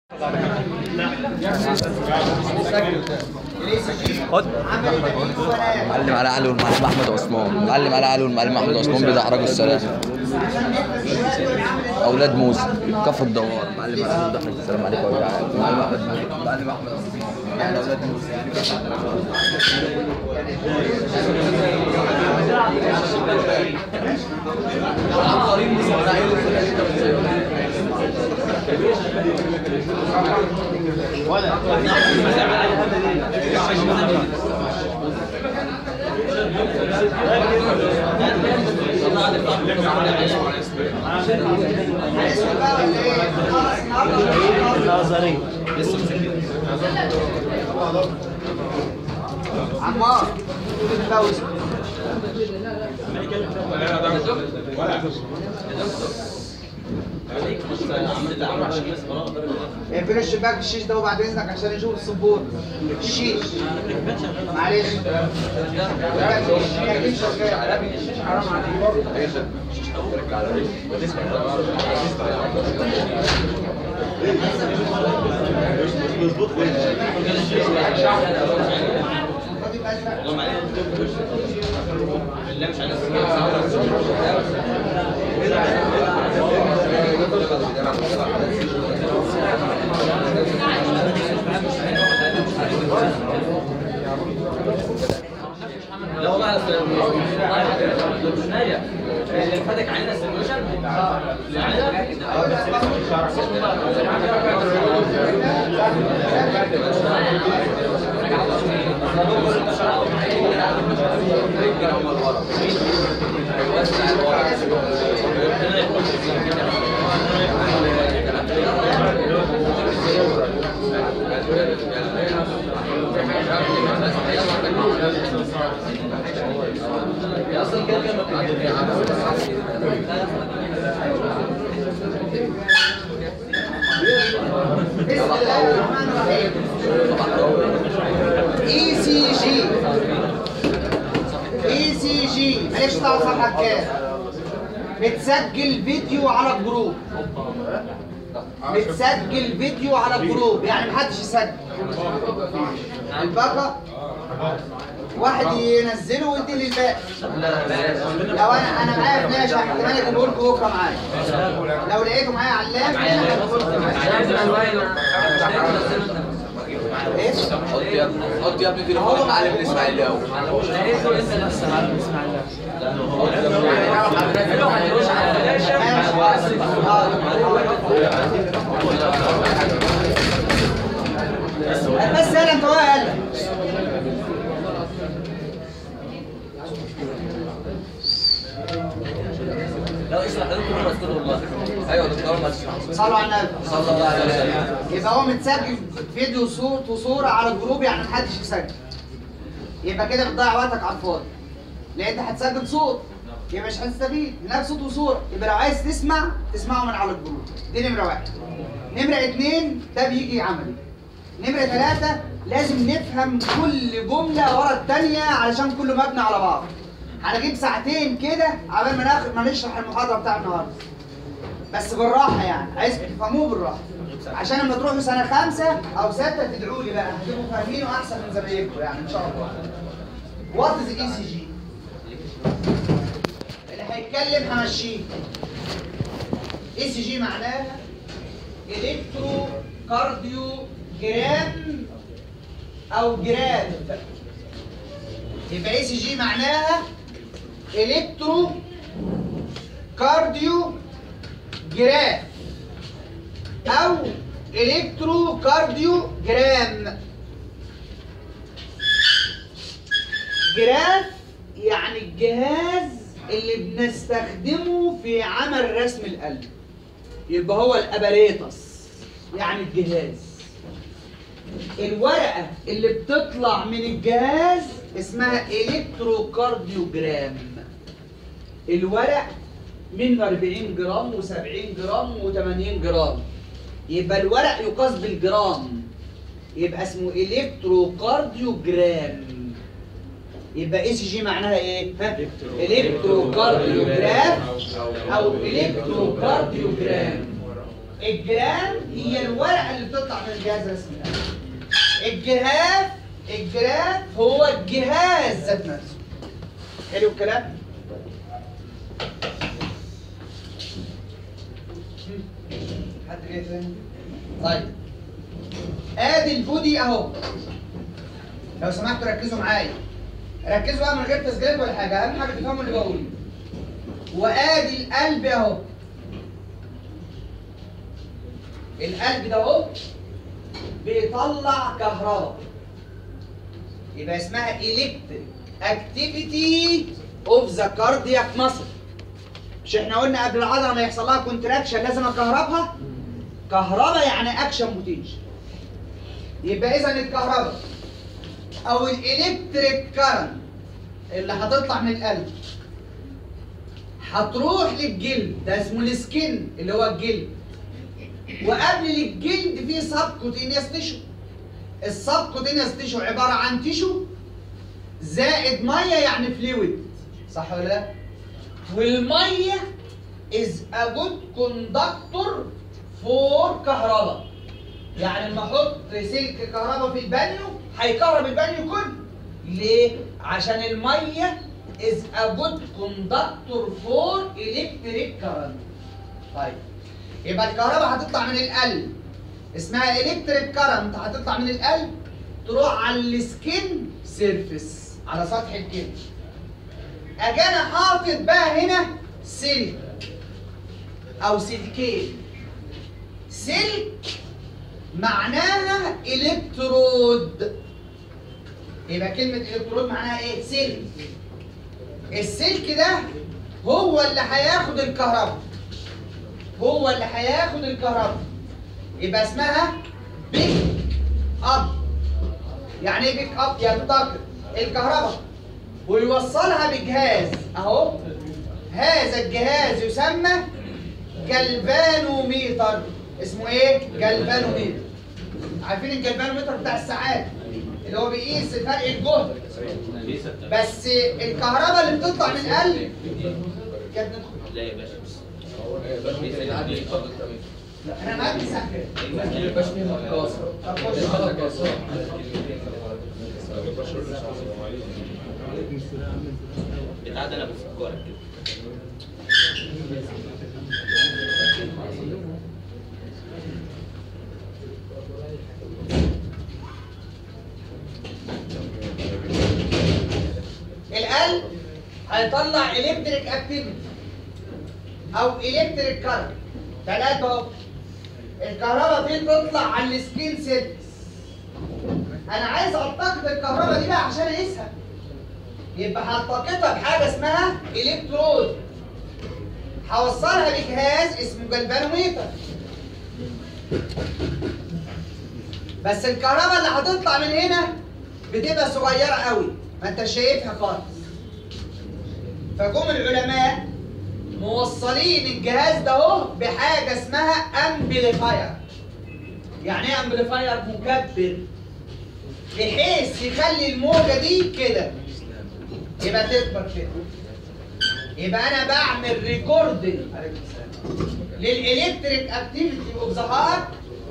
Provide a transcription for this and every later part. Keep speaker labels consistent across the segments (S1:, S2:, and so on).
S1: خد معلم على علي والمعلم احمد عثمان معلم على علي والمعلم احمد عثمان بيدحرجوا السلام اولاد موسى كفر الدوار معلم علي بيدحرج السلام عليكم يا جماعه معلم احمد معلم احمد عثمان اولاد موسى
S2: عمار فوز اقفل الشباك الشيش ده وبعد اذنك عشان نشوف السبور الشيش معلش الشيش شغال حرام عليك
S3: لا والله على اللي فاتك علينا السيميوليشن اصلا كده كده
S2: بسم الله الرحمن الرحيم اي سي جي اي سي جي معلش طلع صفحه كام بتسجل فيديو على الجروب بتسجل فيديو على الجروب يعني محدش يسجل الباقة واحد ينزله ويدي للباقي لو انا انا معايا فلاش احتمال اجيبه لكم بكره معايا لو لقيته معايا علام انا هجيبه لكم معايا ايه
S1: حط يا ابني حط يا ابني تليفون المعلم الاسماعيلاوي
S2: بس انا انت واقع قال
S3: لا اشرح لكم بس كده والله
S1: ايوه دكتور ما تشرح
S2: صلوا على النبي
S1: صلى الله عليه وسلم
S2: يبقى هو متسجل فيديو صوت وصوره على الجروب يعني محدش يسجل يبقى كده بتضيع وقتك على الفاضي لان انت هتسجل صوت يبقى مش هتستفيد نفس صوت وصوره يبقى لو عايز تسمع تسمعه من على الجروب دي نمره واحد نمره اتنين ده بيجي عملي نمره ثلاثه لازم نفهم كل جمله ورا الثانيه علشان كله مبني على بعض هنجيب ساعتين كده عبال ما ناخد ما نشرح المحاضره بتاع النهارده بس بالراحه يعني عايز تفهموه بالراحه عشان لما تروحوا سنه خمسه او سته تدعوا لي بقى هتبقوا فاهمينه احسن من زمايلكم يعني ان شاء الله وات از اي سي جي اللي هيتكلم همشيه اي سي جي معناها الكترو كارديو جرام او جرام يبقى اي سي جي معناها الكترو كارديو جرام او الكترو كارديو جرام جراف يعني الجهاز اللي بنستخدمه في عمل رسم القلب يبقى هو الاباريتس يعني الجهاز الورقه اللي بتطلع من الجهاز اسمها الكتروكارديوجرام الورق منه 40 جرام و70 جرام و80 جرام يبقى الورق يقاس بالجرام يبقى اسمه الكتروكارديوجرام يبقى اي سي جي معناها ايه؟ ها؟ الكتروكارديوجراف او الكتروكارديوجرام الجرام هي الورقه اللي بتطلع من الجهاز رسم القلب الجهاز الجراف هو الجهاز ذات نفسه حلو الكلام حد جاي تاني طيب ادي البودي اهو لو سمحتوا ركزوا معايا ركزوا بقى من غير تسجيلات ولا حاجه اهم حاجه تفهموا اللي بقوله وادي القلب اهو القلب ده اهو بيطلع كهرباء يبقى اسمها electric activity of the cardiac muscle مش احنا قلنا قبل العضله ما يحصل لها كونتراكشن لازم اكهربها كهرباء يعني اكشن بوتنشال يبقى اذا الكهرباء او الالكتريك كارنت اللي هتطلع من القلب هتروح للجلد ده اسمه السكن اللي هو الجلد وقبل الجلد في سبكوتينيوس تيشو السبكوتينيوس تيشو عباره عن تيشو زائد ميه يعني فلويد صح ولا لا؟ والميه از ا جود كوندكتور فور كهرباء يعني لما احط سلك كهرباء في البانيو هيكهرب البانيو كله ليه؟ عشان الميه از ا جود كوندكتور فور الكتريك كارنت طيب يبقى الكهرباء هتطلع من القلب اسمها الكتريك كارنت هتطلع من القلب تروح على السكين سيرفيس على سطح الجلد اجي انا حاطط بقى هنا سلك او سلكين سلك معناها الكترود يبقى كلمة الكترود معناها ايه؟ سلك السلك ده هو اللي هياخد الكهرباء هو اللي هياخد الكهرباء يبقى اسمها بيك اب يعني ايه بيك اب ينتقل الكهرباء ويوصلها بجهاز اهو هذا الجهاز يسمى جلفانوميتر اسمه ايه جلفانوميتر عارفين الجلفانوميتر بتاع الساعات اللي هو بيقيس فرق الجهد بس الكهرباء اللي بتطلع من القلب كانت ندخل
S3: لا يا باشا
S2: لا انا معاك مسكر طب خش
S3: بتعدى انا بفكرك كده
S2: القلب هيطلع الكتريك اكتيفيتي او الكتريك كارنت ثلاثة اهو الكهرباء دي تطلع على السكين سيلز انا عايز التقط الكهرباء دي بقى عشان اقيسها يبقى هلتقطها بحاجه اسمها الكترود هوصلها بجهاز اسمه جلفانوميتر بس الكهرباء اللي هتطلع من هنا بتبقى صغيره قوي ما انت شايفها خالص فجم العلماء موصلين الجهاز ده اهو بحاجه اسمها امبليفاير يعني ايه امبليفاير مكبر بحيث يخلي الموجه دي كده يبقى تكبر كده يبقى انا بعمل ريكوردنج للالكتريك اكتيفيتي اوف ذا هارت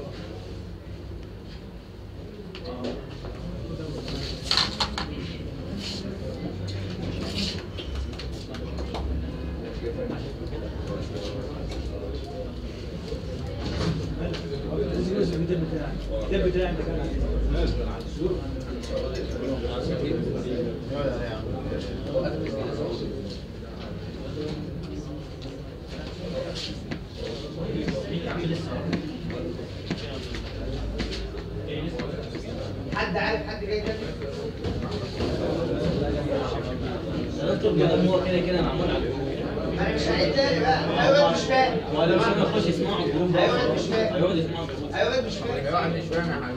S2: حد عارف حد جاي تاني؟
S3: دكتور كده هو كده كده معمول على
S2: انا مش هعيد تاني بقى ايوه مش فاهم
S3: ولا مش انا اخش اسمعوا الجروب ده
S2: أيوة، مش فاهم.
S3: هيقعد يسمعوا الجروب
S2: ايوه مش فاهم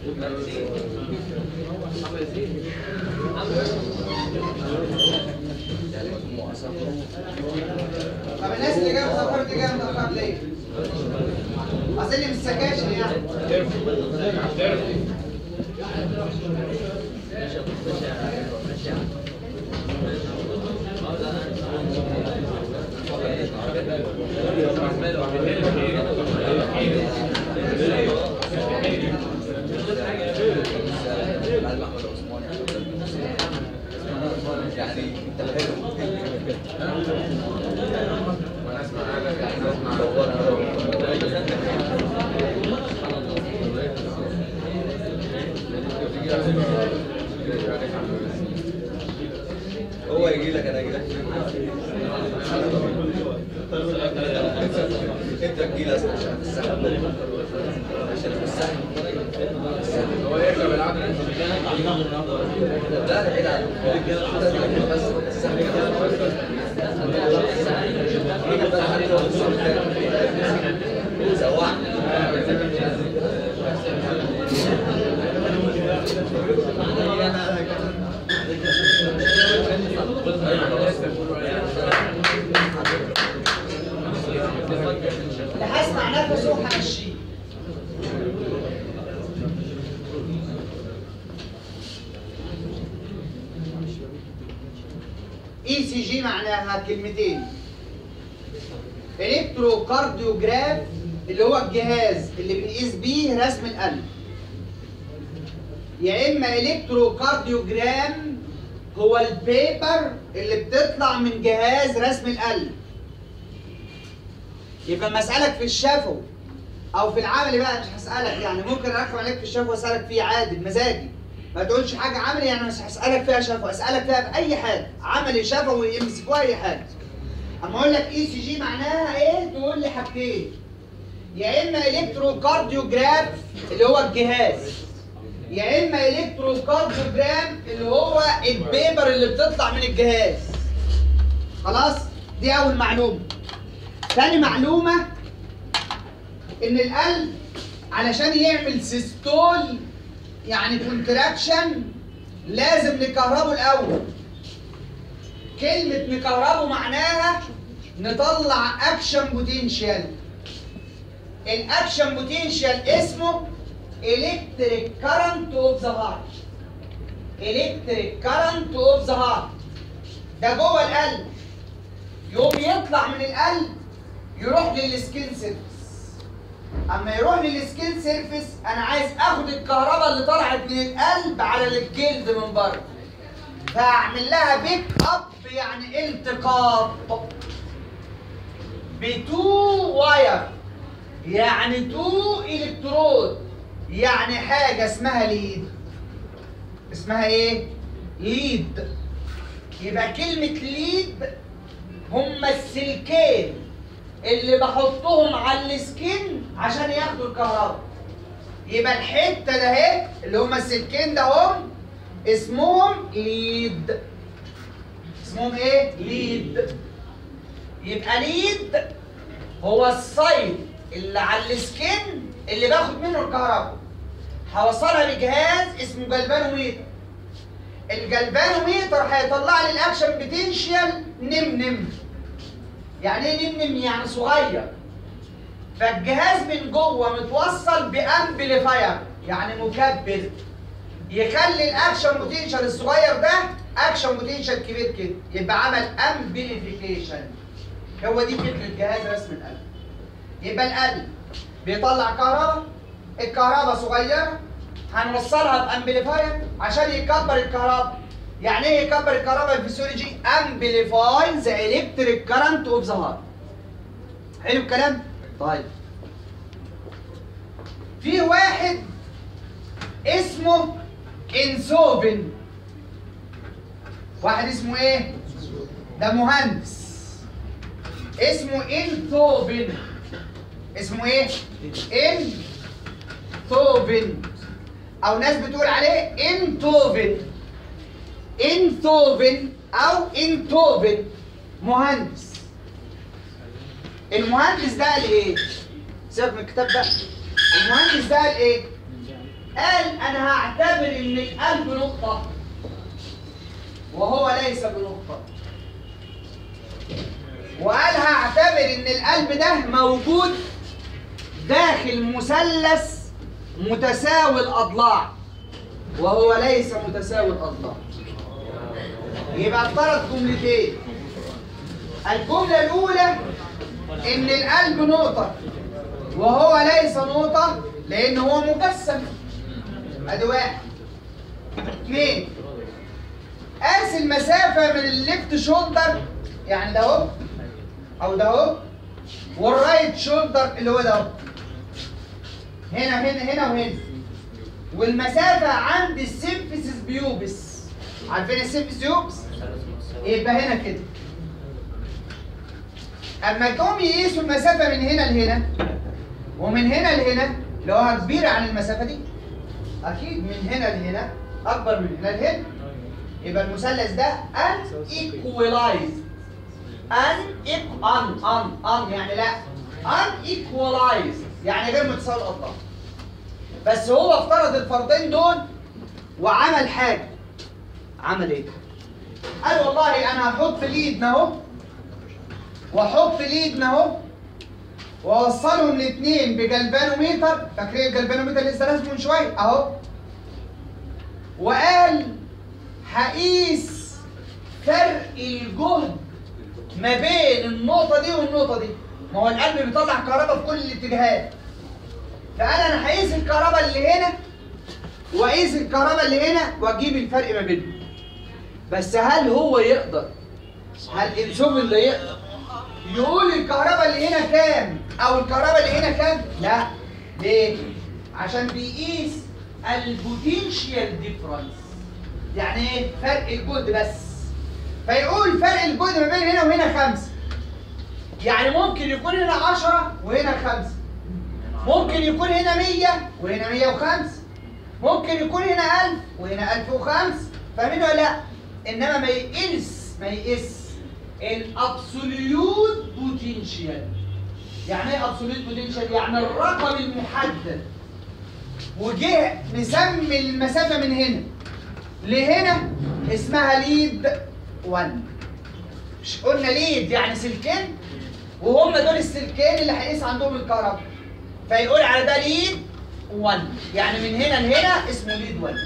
S2: طب الناس اللي جايه متاخر دي جايه متاخر ليه؟ اصل اللي مش سكاشن يعني
S3: ماشي
S1: انت تجيل اصلا عشان السحب عشان السحب هو يرجع بالعقل لا لا بعيد عنه بس السحب
S2: اللي هسمع نفسه همشيه اي سي جي معناها كلمتين الكتروكارديوجراف اللي هو الجهاز اللي بنقيس بيه رسم القلب يا اما الكتروكارديوجرام هو البيبر اللي بتطلع من جهاز رسم القلب يبقى لما اسالك في الشفوي او في العملي بقى مش هسالك يعني ممكن ارخم عليك في الشفوي واسالك فيه عادي بمزاجي ما تقولش حاجه عملي يعني مش هسالك فيها شفوي اسالك فيها باي حاجه عملي شفوي يمسكوا اي حاجه اما اقول لك اي سي جي معناها ايه تقول لي حاجتين يا اما الكتروكارديوجراف اللي هو الجهاز يا اما الكتروكارديوجرام اللي هو البيبر اللي بتطلع من الجهاز خلاص دي اول معلومه تاني معلومه ان القلب علشان يعمل سيستول يعني كونتراكشن لازم نكهربه الاول كلمه نكهربه معناها نطلع اكشن بوتنشال الاكشن بوتنشال اسمه electric current of the heart electric current of the heart ده جوه القلب يقوم يطلع من القلب يروح للسكين سيرفيس اما يروح للسكين سيرفيس انا عايز اخد الكهرباء اللي طلعت من القلب على الجلد من بره فاعمل لها بيك اب يعني التقاط بتو واير يعني تو الكترود يعني حاجه اسمها ليد اسمها ايه ليد يبقى كلمه ليد هما السلكين اللي بحطهم على السكين عشان ياخدوا الكهرباء يبقى الحته ده اهي اللي هما السلكين ده هم اسمهم ليد اسمهم ايه ليد يبقى ليد هو السايد اللي على السكين اللي باخد منه الكهرباء هوصلها بجهاز اسمه جلفانوميتر الجلفانوميتر هيطلع لي الاكشن بوتنشال نم نم يعني ايه نم نم يعني صغير فالجهاز من جوه متوصل بامبليفاير يعني مكبر يخلي الاكشن بوتنشال الصغير ده اكشن بوتنشال كبير كده يبقى عمل امبليفيكيشن هو دي فكره جهاز رسم القلب يبقى القلب بيطلع كهرباء الكهرباء صغيره هنوصلها بامبليفاير عشان يكبر الكهرباء يعني ايه يكبر الكهرباء الفسيولوجي امبليفاي ذا الكتريك كارنت اوف ذا هارت حلو الكلام طيب في واحد اسمه انسوفن واحد اسمه ايه ده مهندس اسمه انثوفن اسمه ايه انثوفن او ناس بتقول عليه انتوفن انثوفن او انتوفن مهندس المهندس ده قال ايه سيبك من الكتاب بقى المهندس ده قال ايه قال انا هعتبر ان القلب نقطه وهو ليس بنقطه وقال هعتبر ان القلب ده موجود داخل مثلث متساوي الاضلاع وهو ليس متساوي الاضلاع يبقى افترض جملتين الجمله الاولى ان القلب نقطه وهو ليس نقطه لان هو مجسم ادي واحد اثنين قاس المسافه من الليفت شولدر يعني ده اهو او ده اهو والرايت شولدر اللي هو ده اهو هنا هنا هنا وهنا والمسافه عند السيمفيسيس بيوبس عارفين السيمفيسيس بيوبس يبقى هنا كده اما جم يقيسوا المسافه من هنا لهنا ومن هنا لهنا اللي هو كبير عن المسافه دي اكيد من هنا لهنا اكبر من هنا لهنا يبقى المثلث ده ان ايكولايز ان ان ان ان يعني لا ان ايكولايز يعني غير متساوي الاطراف بس هو افترض الفرضين دول وعمل حاجه عمل ايه؟ قال والله انا هحط ليد اهو واحط ليد اهو واوصلهم الاثنين بجلبانوميتر فاكرين الجلبانوميتر اللي لسه راسمه من شويه اهو وقال هقيس فرق الجهد ما بين النقطة دي والنقطة دي ما هو القلب بيطلع كهرباء في كل الاتجاهات فقال انا هقيس الكهرباء اللي هنا واقيس الكهرباء اللي هنا واجيب الفرق ما بينهم بس هل هو يقدر هل الانسوب اللي يقدر يقول الكهرباء اللي هنا كام او الكهرباء اللي هنا كام لا ليه عشان بيقيس البوتنشال ديفرنس يعني ايه فرق الجهد بس فيقول فرق الجهد ما بين هنا وهنا خمسة يعني ممكن يكون هنا عشرة وهنا خمسة ممكن يكون هنا مية وهنا مية وخمسة ممكن يكون هنا ألف وهنا ألف وخمسة فاهمين ولا لا؟ إنما ما يقيس ما يقيس الابسوليوت بوتنشال يعني ايه ابسوليوت بوتنشال يعني الرقم المحدد وجه مسمي المسافه من هنا لهنا اسمها ليد 1 مش قلنا ليد يعني سلكين وهم دول السلكين اللي هيقيس عندهم الكهرباء فيقول على ده ليد 1 يعني من هنا لهنا اسمه ليد 1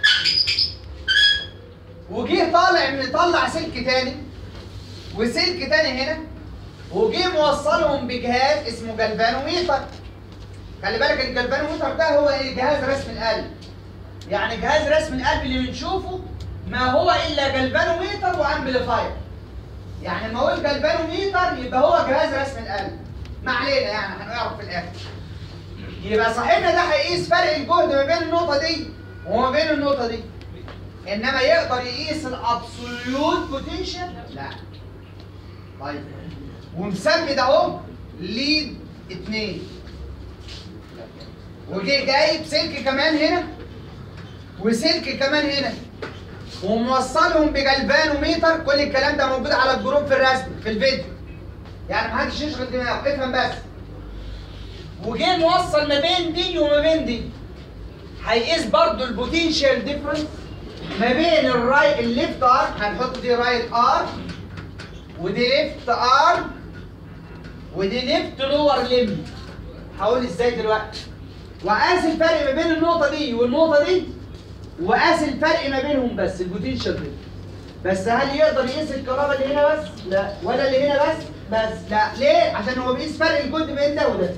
S2: وجه طالع من طلع سلك تاني وسلك تاني هنا وجه موصلهم بجهاز اسمه جلفانوميتر خلي بالك الجلفانوميتر ده هو ايه جهاز رسم القلب يعني جهاز رسم القلب اللي بنشوفه ما هو الا جلفانوميتر وامبليفاير يعني لما اقول جلفانوميتر يبقى هو جهاز رسم القلب ما علينا يعني هنعرف في الاخر يبقى صاحبنا ده هيقيس فرق الجهد ما بين النقطه دي وما بين النقطه دي انما يقدر يقيس الابسوليوت بوتنشال لا طيب ومسمي ده اهو ليد اتنين وجه جايب سلك كمان هنا وسلك كمان هنا وموصلهم بجلفانوميتر كل الكلام ده موجود على الجروب في الرسم في الفيديو يعني محدش يشغل دماغه افهم بس وجه موصل ما بين دي وما بين دي هيقيس برضو البوتنشال ديفرنس ما بين الرايت الليفت ار هنحط دي رايت ار ودي ليفت ار ودي ليفت لور ليم هقول ازاي دلوقتي وقاس الفرق ما بين النقطه دي والنقطه دي وقاس الفرق ما بينهم بس البوتنشال دي بس هل يقدر يقيس الكهرباء اللي هنا بس؟ لا ولا اللي هنا بس؟ بس لا ليه؟ عشان هو بيقيس فرق الجهد بين ده وده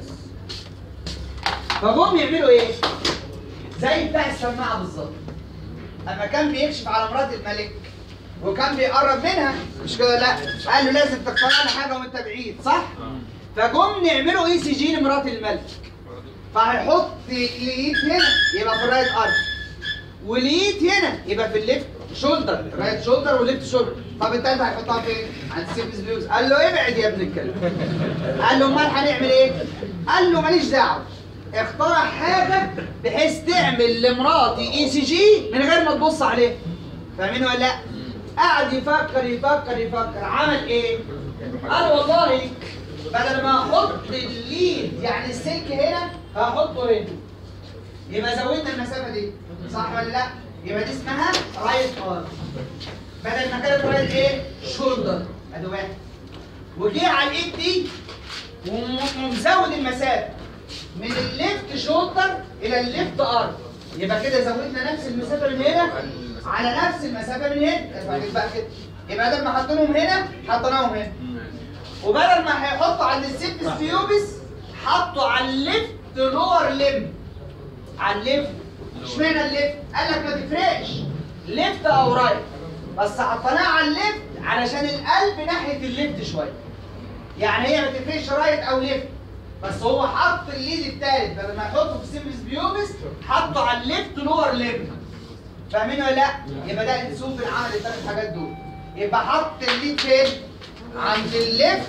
S2: فجم يعملوا ايه؟ زي بتاع السماعه بالظبط اما كان بيكشف على مرات الملك وكان بيقرب منها مش كده لا قال له لازم تقترح لي حاجه وانت بعيد صح؟ فجم نعملوا اي سي جي لمرات الملك فهيحط ليد هنا يبقى في الرايت ارم وليد هنا يبقى في الليفت شولدر رايت شولدر وليفت شولدر طب التالتة هيحطها فين؟ عند السيرفيس بلوز قال له ابعد يا ابن الكلب قال له امال هنعمل ايه؟ قال له ماليش دعوه اخترع حاجه بحيث تعمل لمراتي اي سي جي من غير ما تبص عليها فاهمين ولا لا؟ قعد يفكر يفكر يفكر عمل ايه؟ قال والله بدل ما احط الليد يعني السلك هنا هحطه هنا يبقى زودنا المسافه دي صح ولا لا؟ يبقى دي اسمها رايت ار بدل ما كانت رايت ايه؟ شولدر ادي واحد وجه على الايد دي وم- ومزود المسافه من الليفت شولدر الى الليفت ارم يبقى كده زودنا نفس المسافه من هنا على نفس المسافه من هنا ارفع بقى كده يبقى بدل ما حطيناهم هنا حطيناهم هنا وبدل ما هيحطوا عند السيبس فيوبس حطوا على الليفت لور ليم على الليفت اشمعنى الليفت؟ قال لك ما تفرقش ليفت او رايت بس حطيناه على الليفت علشان القلب ناحيه الليفت شويه يعني هي ما تفرقش رايت او ليفت بس هو حط الليد التالت بدل ما يحطه في سيمبس بيوبس حطه على الليفت لور ليم فاهمين ولا لا؟ يبقى ده انسوب العمل الثلاث حاجات دول يبقى حط الليد فين؟ عند الليفت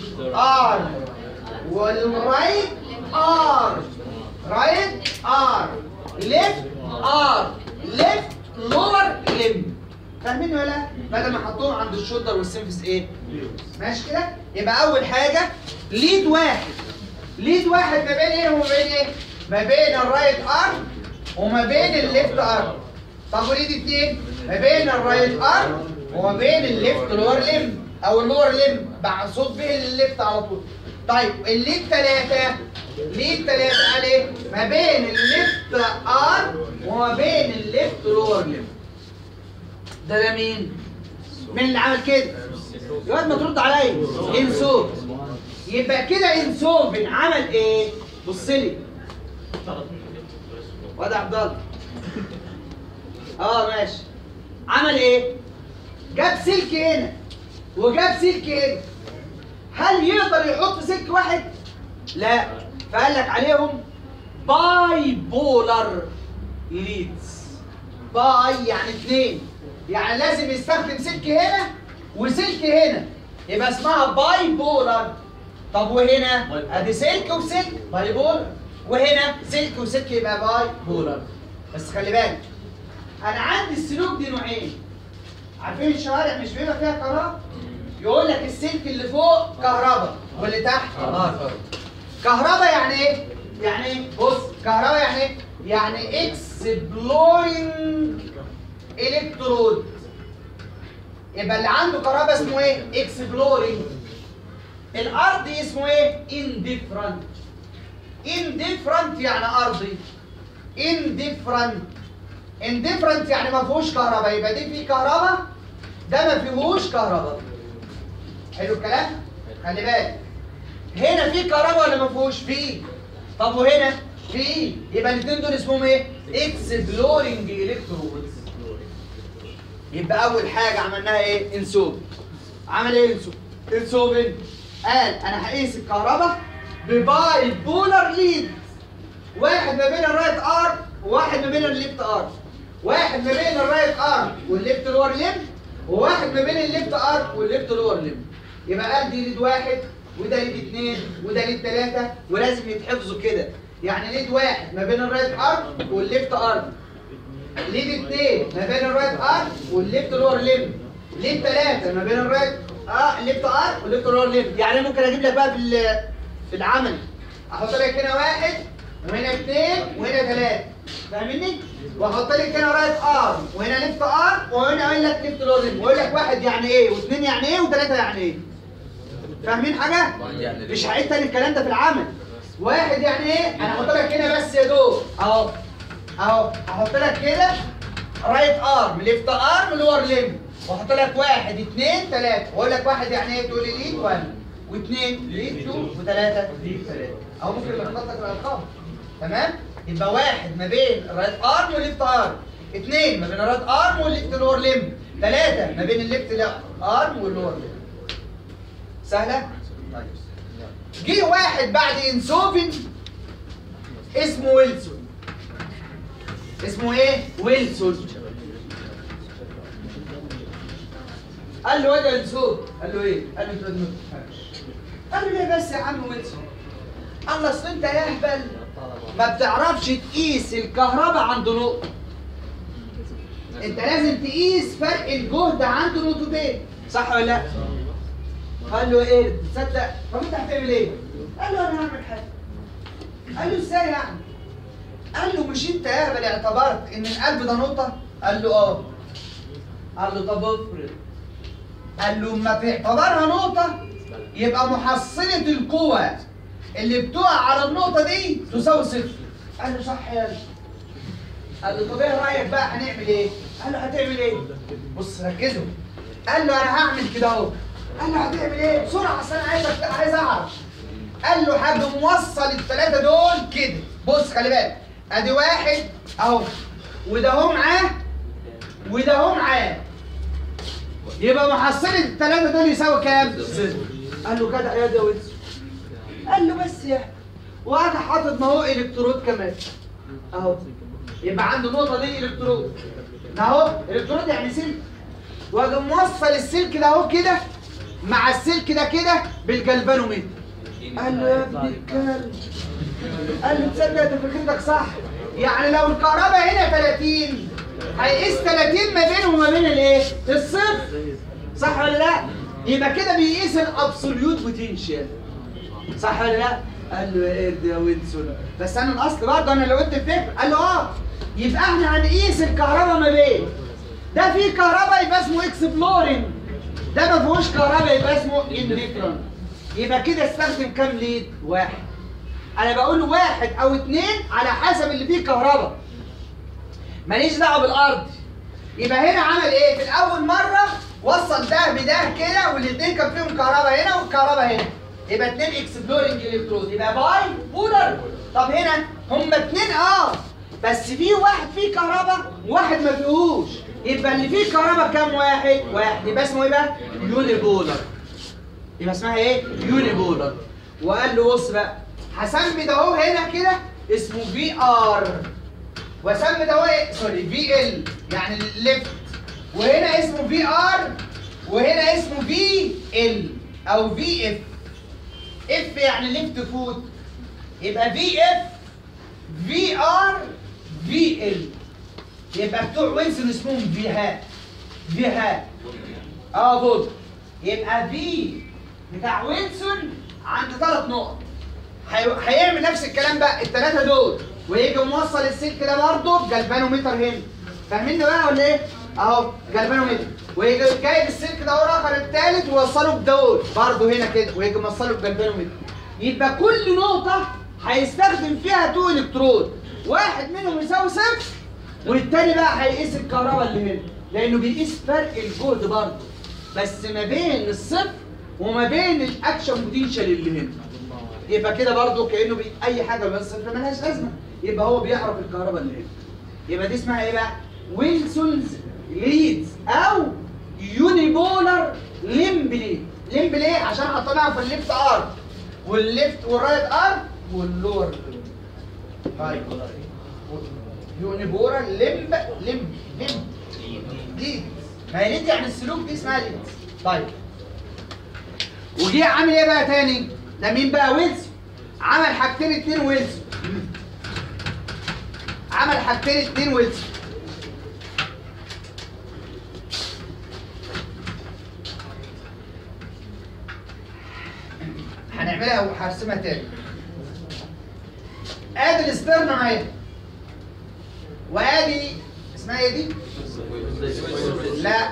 S2: ار والرايت ار رايت ار ليفت ار ليفت لور لم فاهمين ولا لا؟ بدل ما حطوهم عند الشولدر والسيمفس ايه؟ ماشي كده؟ يبقى أول حاجة ليد واحد ليد واحد ما بين ايه وما بين ايه؟ ما بين الرايت ارم وما بين الليفت ارم طب وليد اتنين ما بين الرايت ارم وما بين الليفت لور لم او اللور لم بقصد به الليفت على طول طيب الليد ثلاثة ليد ثلاثة قال ايه؟ ما بين الليفت ارم وما بين الليفت لور لم ده ده مين؟ مين اللي عمل كده؟ يا واد ما ترد عليا انسوب يبقى كده انسوبن عمل ايه؟ بص لي واد عبد الله اه ماشي عمل ايه؟ جاب سلك هنا وجاب سلك هنا هل يقدر يحط سلك واحد؟ لا فقال لك عليهم باي بولر ليدز باي يعني اثنين يعني لازم يستخدم سلك هنا وسلك هنا يبقى اسمها باي بولر طب وهنا ادي سلك وسلك باي بولر وهنا سلك وسلك يبقى باي بولر بس خلي بالك انا عندي السلوك دي نوعين عارفين الشوارع مش بيبقى فيها كهرباء يقول لك السلك اللي فوق كهرباء واللي تحت نار كهرباء يعني ايه يعني ايه بص كهرباء يعني ايه يعني اكسبلورينج الكترود يبقى اللي عنده كهرباء اسمه ايه اكسبلورينج الارض اسمه ايه indifferent indifferent يعني ارضي indifferent indifferent يعني ما فيهوش كهرباء يبقى دي فيه كهرباء ده ما فيهوش كهرباء حلو الكلام خلي بالك هنا في كهرباء ولا ما فيهوش فيه طب وهنا فيه يبقى الاثنين دول اسمهم ايه اكسبلورينج الكترودز يبقى اول حاجه عملناها ايه انسوب عمل ايه انسوب انسوبن قال انا هقيس الكهرباء بباي بولر ليد واحد ما بين الرايت ارم وواحد ما بين الليفت ارم واحد ما بين الرايت ارم والليفت لور ليم وواحد ما بين الليفت ارم والليفت لور ليم يبقى قال دي ليد واحد وده ليد اثنين وده ليد ثلاثة ولازم يتحفظوا كده يعني ليد واحد ما بين الرايت ارم والليفت ارم ليد اثنين ما بين الرايت ارم والليفت لور ليم ليد ثلاثة ما بين الرايت اه الليفت ارم والليفت لور ليم يعني ممكن اجيب لك بقى في ال- في العمل احط لك هنا واحد وهنا اثنين وهنا ثلاثة فاهمني؟ واحط لك هنا رايت ارم وهنا ليفت ارم وهنا اقول لك ليفت لور ليم واقول لك واحد يعني ايه واثنين يعني ايه وثلاثة يعني ايه فاهمين حاجة؟
S1: يعني
S2: مش هعيد تاني الكلام ده في العمل واحد يعني ايه؟ انا هحط لك هنا بس يا دوب اهو اهو هحط لك كده رايت ارم ليفت ارم لور ليم واحط لك واحد اثنين ثلاثة واقول لك واحد يعني ايه تقول لي ليد 1 واثنين ليد 2 وثلاثة ليد 3 او ممكن يلخبط لك الارقام تمام؟ يبقى واحد ما بين الرايت ارم والليفت ارم اثنين ما بين الرايت ارم والليفت لور ليم ثلاثة ما بين الليفت ارم واللور ليم سهلة؟ طيب جه واحد بعد انسوفن اسمه ويلسون اسمه ايه؟ ويلسون قال له واد يا انسوف قال له ايه؟ قال له انت ما تفهمش قال له ليه بس يا عم ويلسون؟ قال له اصل انت يا اهبل ما بتعرفش تقيس الكهرباء عند نقطة انت لازم تقيس فرق الجهد عند نقطتين صح ولا لا؟ قال له ايه تصدق طب انت هتعمل ايه قال له انا هعمل حاجه قال له ازاي يعني قال له مش انت يا اهبل اعتبرت ان القلب ده نقطه قال له اه قال له طب افرض قال له اما تعتبرها نقطه يبقى محصله القوه اللي بتقع على النقطه دي تساوي صفر قال له صح يا قال له طب ايه رايك بقى هنعمل ايه قال له هتعمل ايه بص ركزوا قال له انا هعمل كده اهو قال له هتعمل ايه بسرعه اصل انا عايز أفت- عايز اعرف قال له حاجه موصل الثلاثه دول كده بص خلي بالك ادي واحد اهو وده اهو معاه وده اهو معاه يبقى محصله الثلاثه دول يساوي كام؟ صفر قال له جدع يا ده ويلسون قال له بس يا وانا حاطط ما هو الكترود كمان اهو يبقى عنده النقطه دي الكترود ده اهو الكترود يعني سلك واجي موصل السلك ده اهو كده مع السلك ده كده بالجلفانومتر قال له يا ابن الكلب قال له تصدق ده فكرتك صح يعني لو الكهرباء هنا 30 هيقيس 30 ما بينه وما بين الايه؟ الصفر صح ولا لا؟ يبقى كده بيقيس الابسوليوت بوتنشال صح ولا لا؟ قال له يا قرد يا ويلسون بس انا الاصل برضه انا اللي قلت الفكره قال له اه يبقى احنا هنقيس الكهرباء ما بين ده فيه كهرباء يبقى اسمه اكسبلورنج ده ما فيهوش كهرباء يبقى اسمه انديفرنت يبقى كده استخدم كام ليد؟ واحد انا بقول واحد او اتنين على حسب اللي فيه كهرباء ماليش دعوه بالارض يبقى هنا عمل ايه في الاول مره وصل ده بده كده والاثنين كان فيهم كهرباء هنا والكهرباء هنا يبقى اتنين اكسبلورنج الكترود يبقى باي بولر طب هنا هما اتنين اه بس في واحد فيه كهرباء وواحد ما فيهوش يبقى اللي فيه كهرباء كام واحد واحد يبقى اسمه ايه بقى يوني بولر يبقى اسمها ايه يوني بولر وقال له بص بقى هسمي ده اهو هنا كده اسمه في ار واسمي ده هو ايه سوري في ال يعني ليفت وهنا اسمه في ار وهنا اسمه في ال او في اف اف يعني ليفت فوت يبقى في اف في ار في ال يبقى بتوع ويلسون اسمهم في ها في ها اه بص يبقى في بتاع ويلسون عند ثلاث نقط هي- هيعمل نفس الكلام بقى الثلاثه دول ويجي موصل السلك ده برضه بجلفانومتر هنا فاهمين بقى ولا ايه؟ اهو جلفانومتر ويجي جايب السلك ده الاخر الثالث ويوصله بدول برضه هنا كده ويجي موصله بجلفانومتر يبقى كل نقطه هيستخدم فيها تو الكترود واحد منهم يساوي صفر والتاني بقى هيقيس الكهرباء اللي هنا لانه بيقيس فرق الجهد برضه بس ما بين الصفر وما بين الاكشن بوتنشال اللي هنا يبقى كده برضه كانه بي... اي حاجه من الصفر ملهاش لازمه يبقى هو بيعرف الكهرباء اللي هنا يبقى دي اسمها ايه بقى ويلسونز ليدز او يونيبولر ليمب ليد ليمب ليه عشان حطيناها في الليفت ارم والليفت والرايت ارم واللور طيب يونيبولر ليمب ليمب ليمب ليد ما هي ليد يعني السلوك دي اسمها ليد طيب وجه عامل ايه بقى تاني؟ ده مين بقى ويلز؟ عمل حاجتين اتنين ويلز عمل حاجتين اتنين ويلز هنعملها وهرسمها تاني ادي الاسترنم اهي وادي اسمها ايه دي؟ لا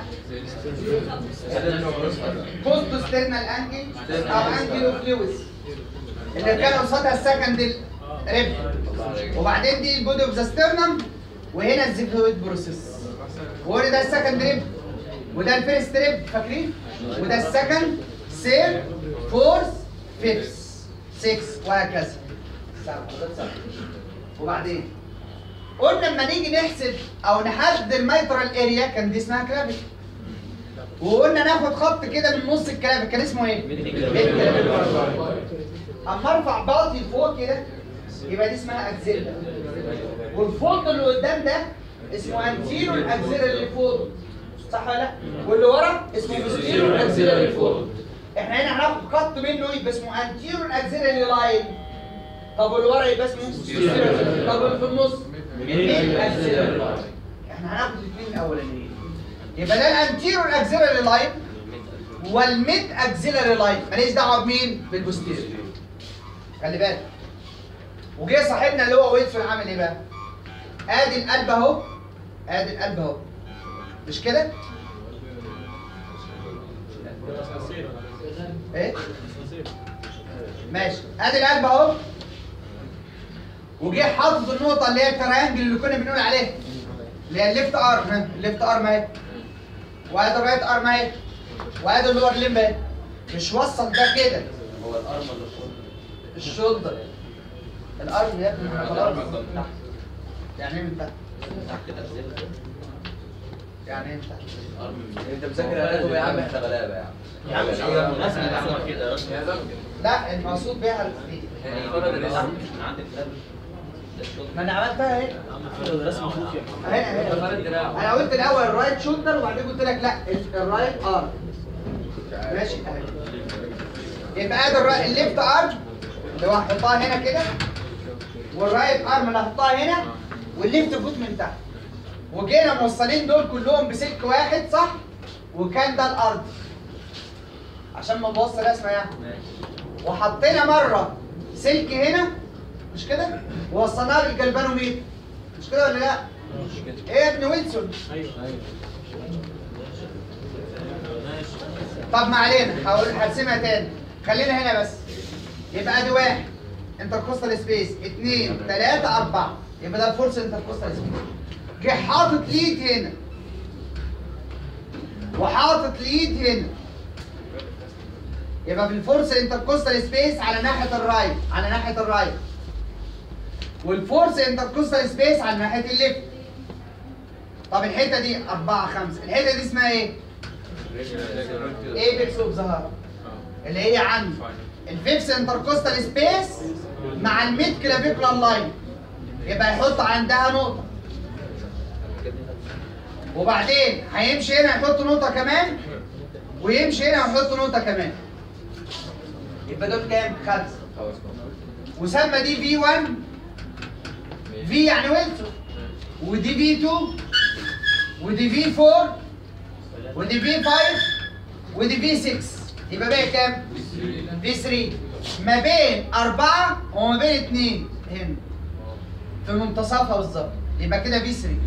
S2: بوست ستيرنال انجل او انجل اوف لويس اللي كان قصادها السكند ريب وبعدين دي البودي اوف ذا ستيرنم وهنا الزيكويد بروسيس وهنا ده السكند ريب وده الفيرست ريب فاكرين وده السكند سير فورث فيفث 6 وهكذا سبعة سبعة. وبعدين قلنا لما نيجي نحسب او نحدد الميترال اريا كان دي اسمها كلافيك وقلنا ناخد خط كده من نص الكلافيك كان اسمه ايه؟ ميد كلافيك. اما ارفع باطي لفوق كده يبقى دي اسمها اكزيلا والفولد اللي قدام ده اسمه انتيرو الاكزيلا اللي فوق صح ولا لا؟ واللي ورا اسمه بوستيرو الاكزيلا اللي فوق احنا هنا هناخد خط منه يبقى اسمه انتيرو الاكزيلا اللي لاين طب واللي ورا يبقى اسمه posterior. طب واللي في النص ميد اكزيلا اللي لاين احنا هناخد الاثنين الاولانيين يبقى ده الانتيرو الاكزيلاري لاين والميد اكزيلاري لاين ماليش دعوه بمين بالبوستيريور خلي بالك وجه صاحبنا اللي هو ويلسون عامل ايه بقى ادي القلب اهو ادي القلب اهو مش كده ايه ماشي ادي القلب اهو وجه حاطط النقطه اللي هي التريانجل اللي كنا بنقول عليها اللي هي الليفت ارم ها الليفت ارم اهي وادي الرايت ارم اهي وادي اللور ليمب اهي مش وصل ده كده
S1: هو الارم اللي فوق
S2: الشولدر الارم يا ابني خلاص تحت يعني ايه من تحت؟ يعني ايه من تحت؟
S1: انت مذاكر اناتومي يا عم احنا غلابه يا عم
S3: يا عم مش عاوز رسم رسمه كده رسم
S2: لا المقصود بيها التحديد
S1: يعني فرد الاسم
S3: انا عندي كتاب ده الشغل
S2: ما انا عملتها اهي
S3: رسم خوف يا
S2: اهي اهي
S1: فرد دراع
S2: انا قلت الاول الرايت شولدر وبعدين قلت لك لا ال- الرايت ارم ماشي اهي يبقى ادي الرا- الليفت ارم اللي هو هحطها هنا كده والرايت ارم اللي هحطها هنا والليفت فوت من تحت وجينا موصلين دول كلهم بسلك واحد صح وكان ده الارض عشان ما نبص رسمه يعني وحطينا مره سلك هنا مش كده ووصلناها بالجلبانوميتر مش كده ولا لا ايه يا ابن ويلسون طب ما علينا هقول هرسمها تاني خلينا هنا بس يبقى ادي واحد انتركوستال سبيس اثنين ثلاثة أربعة يبقى ده الفورس انتركوستال سبيس جه حاطط ليد هنا وحاطط ليد هنا يبقى في الفورس انتركوستال سبيس على ناحية الرايت على ناحية الرايت والفورس انتركوستال سبيس على ناحية الليفت طب الحتة دي أربعة خمسة الحتة دي اسمها ايه؟ ايبكس اوف ظهر اللي هي عند الفيفس انتركوستال سبيس مع الميد كلافيكولار لاين يبقى يحط عندها نقطة وبعدين هيمشي هنا يحط نقطة كمان ويمشي هنا ويحط نقطة كمان يبقى دول كام؟ خمسة وسمى دي في 1 في يعني ويلسون ودي في 2 ودي في 4 ودي في 5 ودي في 6 يبقى باقي كام؟ في 3 ما بين أربعة وما بين اتنين هنا في منتصفها بالظبط يبقى كده في 3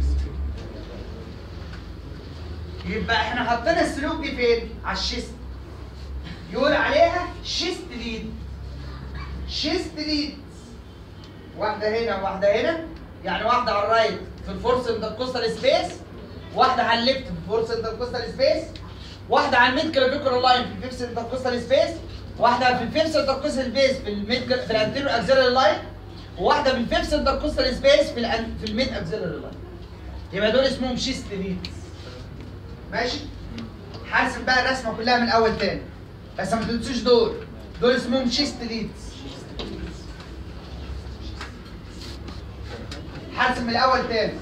S2: يبقى احنا حطينا السلوك دي فين؟ على الشيست يقول عليها شيست ليد شيست ليد واحدة هنا وواحدة هنا يعني واحدة على الرايت في الفورس انتركوستال سبيس واحدة على الليفت في الفورس انتركوستال سبيس واحدة على الميد كلافيكولار لاين في الفيفس انتركوستال سبيس واحدة في الفيفس انتركوستال سبيس في الميد في الانتيريور اكزيلري لاين وواحدة في الفيفس انتركوستال سبيس في الان في الميد اكزيلري لاين يبقى دول اسمهم شيست ليدز ماشي حاسب بقى الرسمه كلها من الاول تاني بس ما تنسوش دول دول اسمهم شيست ليدز حاسب من الاول تاني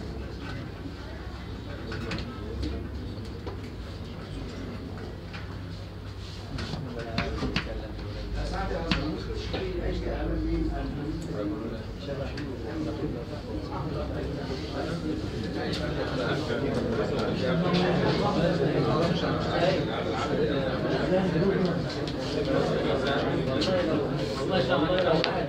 S3: ما شاء الله لو واحد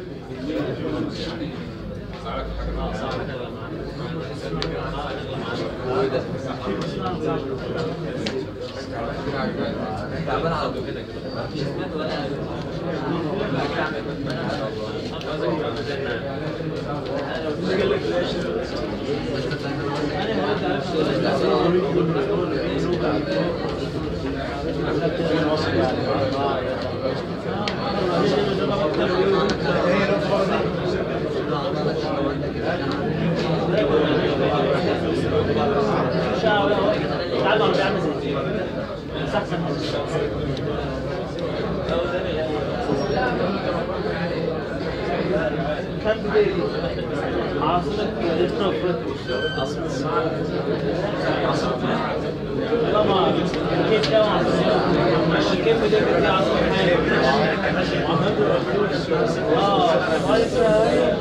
S1: تعبان على طول
S3: ان شاء الله تعالوا انا بعمل زي صح صح كان بداية عاصمة لا ما كيف ده عاصمة كيف بداية عاصمة اه هاي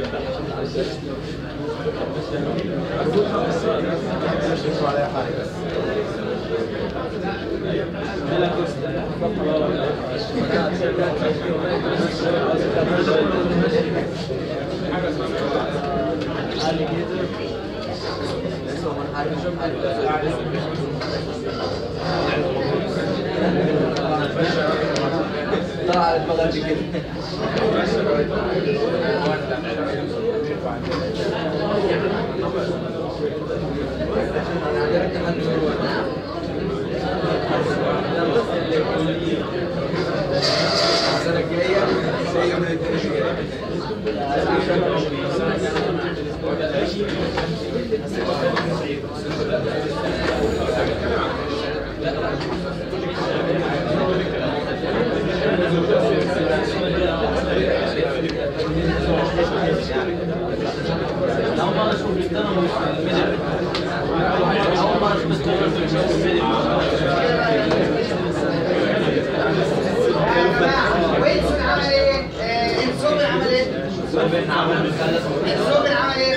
S1: طلع على دماغك كده السنة الجاية زي من التاني
S3: أول مرة أشوف السنة أول مرة أشوف السنة
S2: انسوبن عمل ايه؟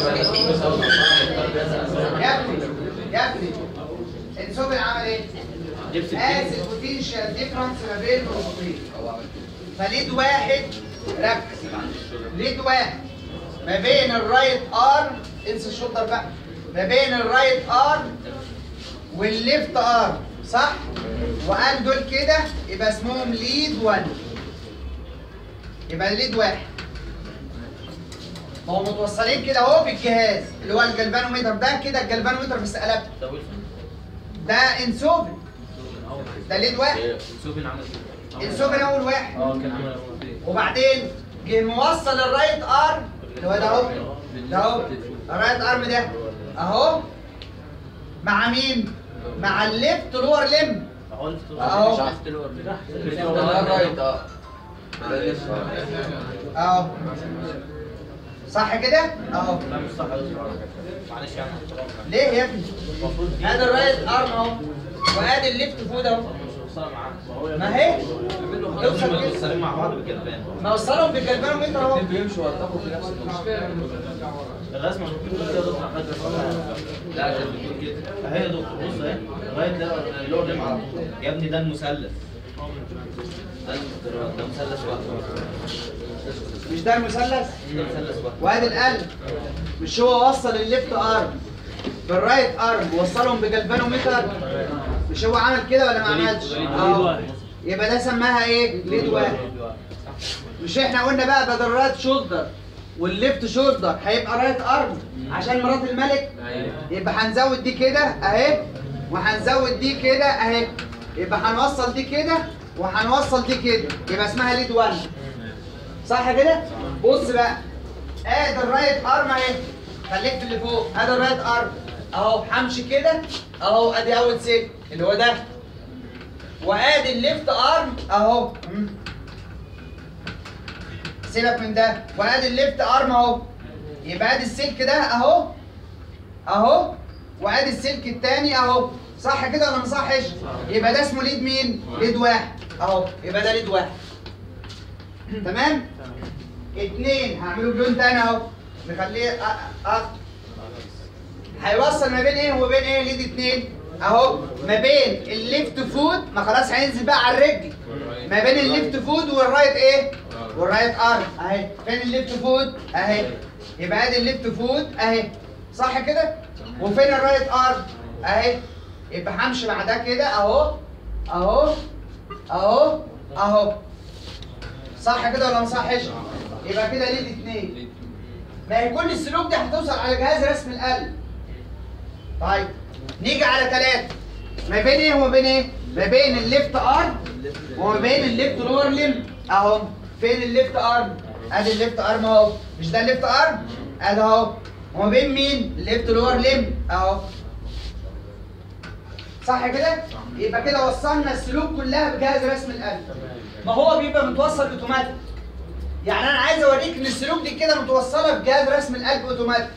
S2: يا ابني يا ابني انسوبن عمل ايه؟ قاس البوتنشال ديفرنس ما بين الرصدين فليد واحد ركز ليد واحد ما بين الرايت ارم انسى الشولدر بقى ما بين الرايت ارم والليفت ارم صح؟ وقال دول كده يبقى اسمهم ليد 1 يبقى ليد واحد ما هو متوصلين كده اهو بالجهاز اللي هو الجلفانومتر ده كده الجلفانومتر بس قلبته ده انسوبن ده ليد واحد انسوبن اول واحد وبعدين جه موصل الرايت ارم اللي هو ده اهو ده اهو الرايت ارم ده اهو مع مين؟ مع الليفت لور لم اهو
S1: ده الرايت اه ده لسه
S2: اهو صح كده؟ اهو ليه يا ابني؟ ادي الرايت ارم اهو وادي الليفت فود اهو ما هي يوصل كده
S3: مع بعض بالجلبان
S2: ما وصلهم بالجلفانومتر اهو
S1: بيمشوا ويرتقوا في نفس النص
S3: الرسمه بتقول كده يا دكتور حد لا كانت بتقول كده اهي يا دكتور بص اهي لغايه ده اللي هو اللي على طول يا ابني ده المثلث ده ده مثلث واحد
S2: مش ده المثلث؟
S3: ده مثلث واحد
S2: وادي القلب مش هو وصل الليفت ارم بالرايت ارم وصلهم بجلفانومتر مش هو عمل كده ولا ما عملش؟ اه يبقى ده سماها ايه؟ ليد واحد مش احنا قلنا بقى بدل رايت شولدر والليفت شولدر هيبقى رايت ارم عشان مرات الملك يبقى هنزود دي كده اهي وهنزود دي كده اهي يبقى هنوصل دي كده وهنوصل دي كده يبقى اسمها ليد 1 صح كده؟ بص بقى ادي الرايت ارم اهي خليك في اللي فوق ادي الرايت ارم اهو همشي كده اهو ادي اول سلك اللي هو ده وادي الليفت ارم اهو مم. سيبك من ده وادي الليفت ارم اهو يبقى ادي السلك ده اهو اهو وادي السلك التاني اهو صح كده ولا ما صحش؟ يبقى ده اسمه ليد مين؟ ليد واحد اهو يبقى ده ليد واحد تمام؟ اتنين هعمله بلون تاني اهو نخليه أ- أ- هيوصل ما بين ايه وما بين ايه ليد اتنين اهو ما بين الليفت فود ما خلاص هينزل بقى على الرجل ما بين الليفت فود والرايت ايه والرايت ارم اهي فين الليفت فود اهي يبقى ادي الليفت فود اهي صح كده وفين الرايت ارم اهي يبقى همشي مع ده كده اهو اهو اهو اهو صح كده ولا ما صحش يبقى كده ليد اتنين ما هي كل السلوك دي هتوصل على جهاز رسم القلب طيب نيجي على ثلاثة ما بين ايه وما بين ايه؟ ما بين الليفت ارم وما بين الليفت لور ليم اهو فين الليفت ارم؟ ادي الليفت ارم اهو مش ده الليفت ارم؟ ادي اهو وما بين مين؟ الليفت لور ليم اهو صح كده؟ يبقى كده وصلنا السلوك كلها بجهاز رسم القلب ما هو بيبقى متوصل اوتوماتيك يعني انا عايز اوريك ان السلوك دي كده متوصله بجهاز رسم القلب اوتوماتيك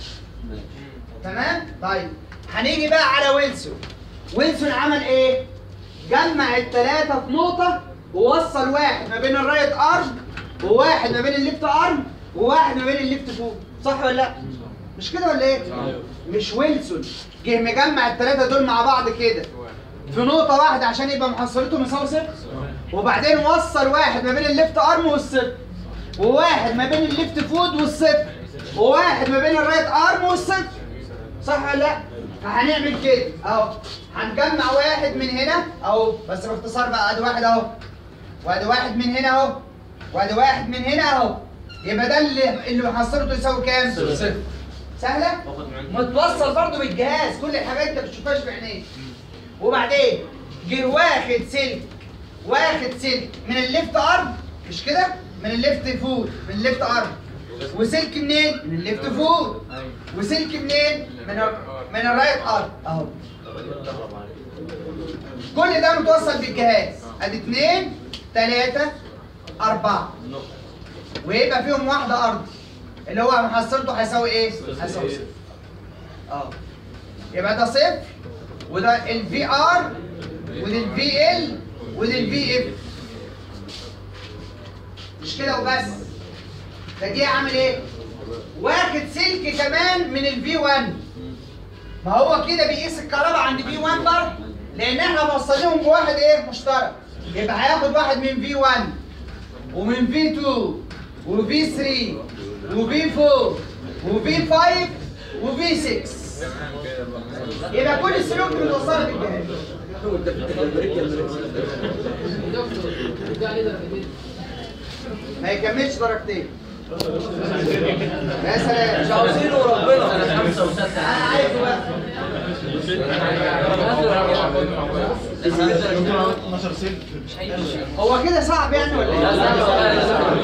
S2: تمام طيب هنيجي بقى على ويلسون ويلسون عمل ايه جمع الثلاثه في نقطه ووصل واحد ما بين الرايت ارم وواحد ما بين الليفت ارم وواحد ما بين الليفت فوق صح ولا لا مش كده ولا ايه مش ويلسون جه مجمع الثلاثه دول مع بعض كده في نقطه واحده عشان يبقى محصلتهم يساوي صفر وبعدين وصل واحد ما بين الليفت ارم والصفر وواحد ما بين الليفت فود والصفر وواحد ما بين الرايت ارم والصفر صح ولا لا؟ فهنعمل كده اهو هنجمع واحد من هنا اهو بس باختصار بقى ادي واحد اهو وادي واحد من هنا اهو وادي واحد من هنا اهو يبقى ده اللي اللي محصلته يساوي كام؟ صفر سهلة؟
S3: باخد من
S2: متوصل برضو بالجهاز كل الحاجات انت ما بتشوفهاش بعينيك وبعدين جه واخد سلك واخد سلك من الليفت ارم مش كده؟ من الليفت فود من الليفت ارم وسلك منين؟ من الليفت فود وسلك منين؟ من ال... من الرايت ارم اهو كل ده متوصل بالجهاز ادي اثنين ثلاثة أربعة ويبقى فيهم واحدة أرض اللي هو محصلته هيساوي إيه؟ هيساوي صفر اه يبقى ده صفر وده الفي ار وده الفي ال وده الفي اف مش كده وبس ده جه عامل ايه؟ واخد سلك كمان من الفي 1 ما هو كده بيقيس الكهرباء عند في 1 برضه لان احنا موصلينهم بواحد ايه مشترك يبقى هياخد واحد من في 1 ومن في 2 وفي 3 وفي 4 وفي 5 وفي 6 يبقى كل السلوك متوصله في الجهاز ما يكملش درجتين يا سلام مش عاوزينه وربنا
S3: سنة خمسة وستة
S2: انا عايزه بقى
S4: 12 سلك
S2: هو كده صعب يعني ولا ايه؟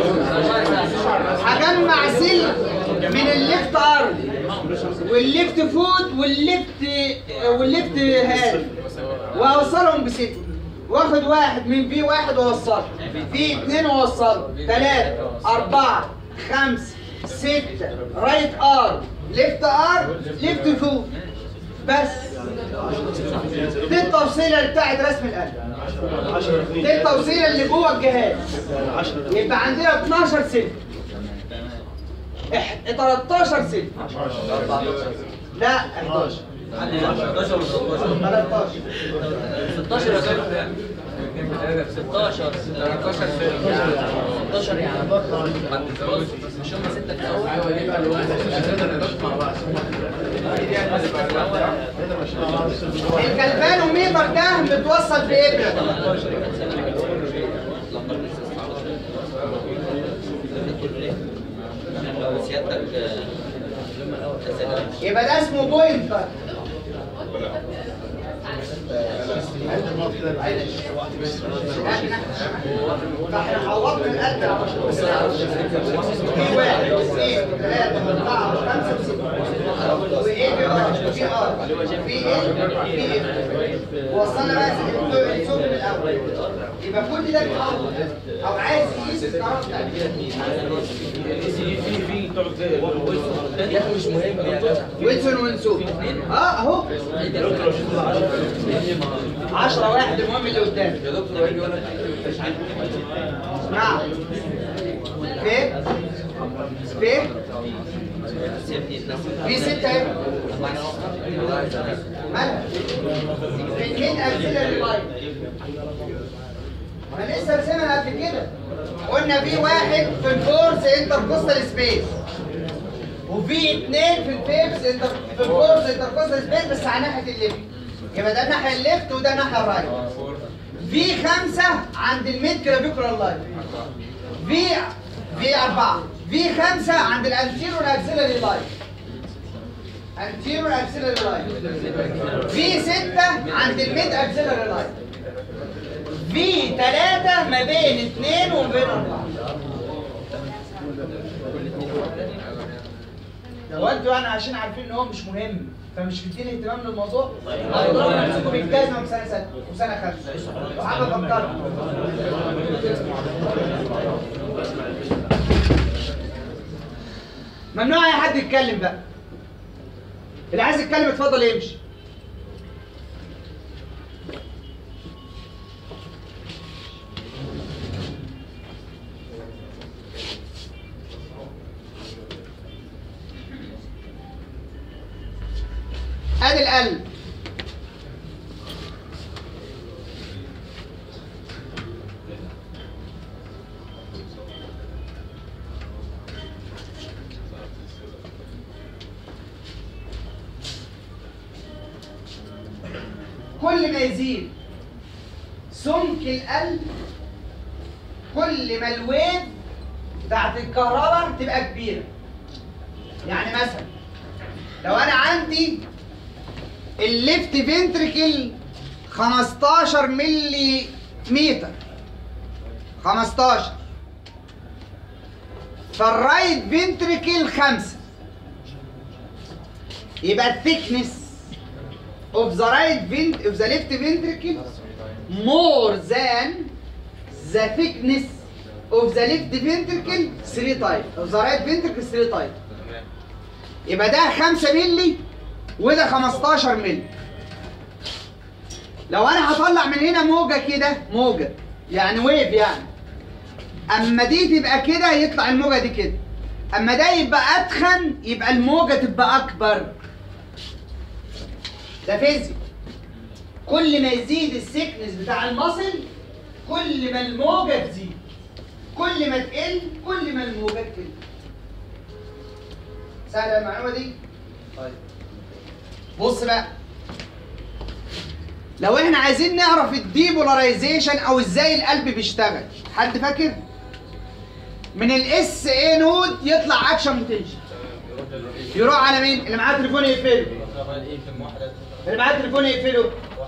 S2: هجمع سلك من الليفت ارض والليفت فوت والليفت والليفت هاد واوصلهم بسلك واخد واحد من في واحد واوصله في اتنين واوصله تلاتة أربعة خمسة ستة رايت ار ليفت ار ليفت فوت بس دي التوصيلة بتاعت رسم القلب
S4: 10
S2: دي التوصيلة اللي جوه الجهاز
S4: 10
S2: يبقى عندنا 12 سلك إح- 13 سلك لا 11
S3: عندي 11 و 13
S2: 13
S3: 16 يا دكتور 16 16 16 يا عم مش هم ستة في الأول
S2: الكلفانوميتر ده متوصل بإبرة
S3: سيادتك
S2: يبقى ده اسمه بوينتر احنا عوضنا القلب في واحد اثنين ثلاثة أربعة خمسة ستة وإيه في واحد وفي آر في إيه في إيه وصلنا بقى السوق من الأول يبقى كل ده بيحافظ أو عايز يقيس الكهرباء بتاعتي
S3: مش مهم يا جدع
S2: ويلسون ونسوق اه اهو 10 واحد المهم اللي قدامي
S3: يا دكتور هيجي يقول لك
S2: نعم فين فين
S3: سيبني الناس
S2: في ستة اهي مالها من مين امثله لللايف انا لسه رسمها قبل كده قلنا في واحد في الفورس انتركوستال سبيس وفي اثنين في الفيبس انتر في الفورس انتركوستال سبيس بس على ناحيه الليفت يبقى ده الناحيه الليفت وده الناحيه الرايت في خمسة عند الميد كلافيكولار لاين في في أربعة في خمسة عند الانتيرور اكسلري لاين انتيرور اكسلري لاين في ستة عند الميد اكسلري لاين في ثلاثة ما بين اثنين وما بين أربعة هو انتوا يعني عشان عارفين ان هو مش مهم فمش مدين اهتمام للموضوع هتضربوا نفسكم بالجزمه في سنه سته وسنه خمسه وحاجه فكرت ممنوع اي حد يتكلم بقى اللي عايز يتكلم اتفضل يمشي ادي القلب كل ما يزيد سمك القلب كل ما الويف بتاعت الكهرباء تبقى كبيره يعني مثلا لو انا عندي الليفت فنتريكل 15 ملي متر 15 فالرايت فنتريكل 5 يبقى الثيكنس of the right vent of the left ventricle more than the thickness of the left ventricle 3 type of the right ventricle 3 type يبقى ده 5 ملي وده 15 ملي لو انا هطلع من هنا موجة كده موجة يعني ويف يعني اما دي تبقى كده يطلع الموجة دي كده اما ده يبقى اتخن يبقى الموجه تبقى اكبر ده فيزياء كل ما يزيد السكنس بتاع المصل كل ما الموجه تزيد كل ما تقل كل ما الموجه تقل سهله المعلومه دي طيب بص بقى لو احنا عايزين نعرف الديبولاريزيشن او ازاي القلب بيشتغل حد فاكر من الاس اي نود يطلع اكشن بوتنشال يروح على مين اللي معاه تليفون يقفله اللي معاه تليفون يقفله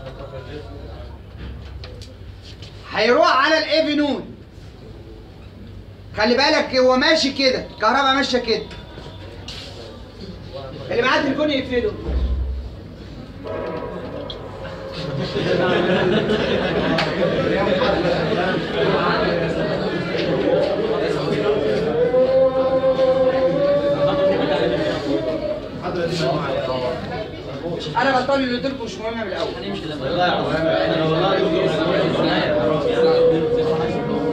S2: هيروح على الاي نود خلي بالك هو ماشي كده الكهرباء ماشيه كده اللي معاه تليفون يقفله انا بطل اللي قلت لكم مش مهمه من الاول
S3: والله يا عم انا والله دكتور معايا حرام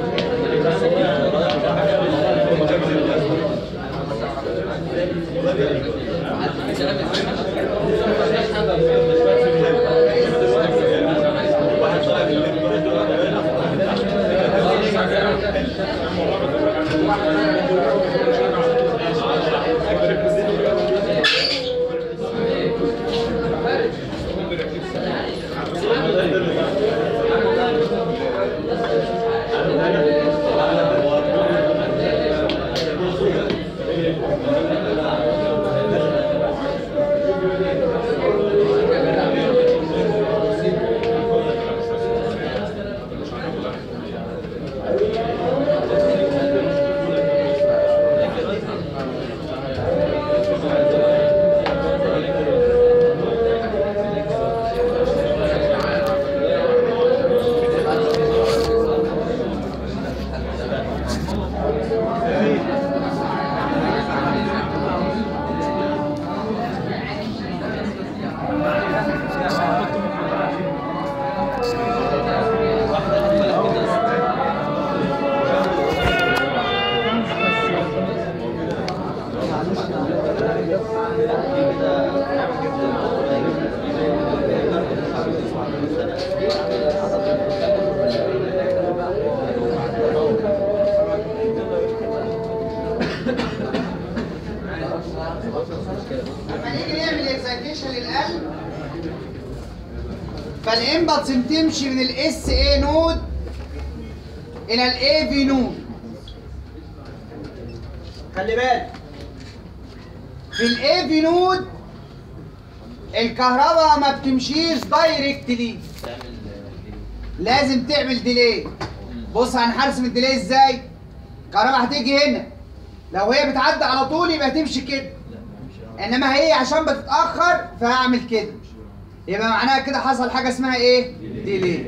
S2: لما نيجي نعمل اكسايتيشن للقلب فالامبلس بتمشي من الاس اي نود الى الاي في نود خلي بالك في الاي في نود الكهرباء ما بتمشيش دايركتلي لازم تعمل ديلي بص هنحرسم الديلي ازاي الكهرباء هتيجي هنا لو هي بتعدي على طول يبقى تمشي كده انما هي عشان بتتاخر فهعمل كده يبقى معناها كده حصل حاجه اسمها ايه ديلي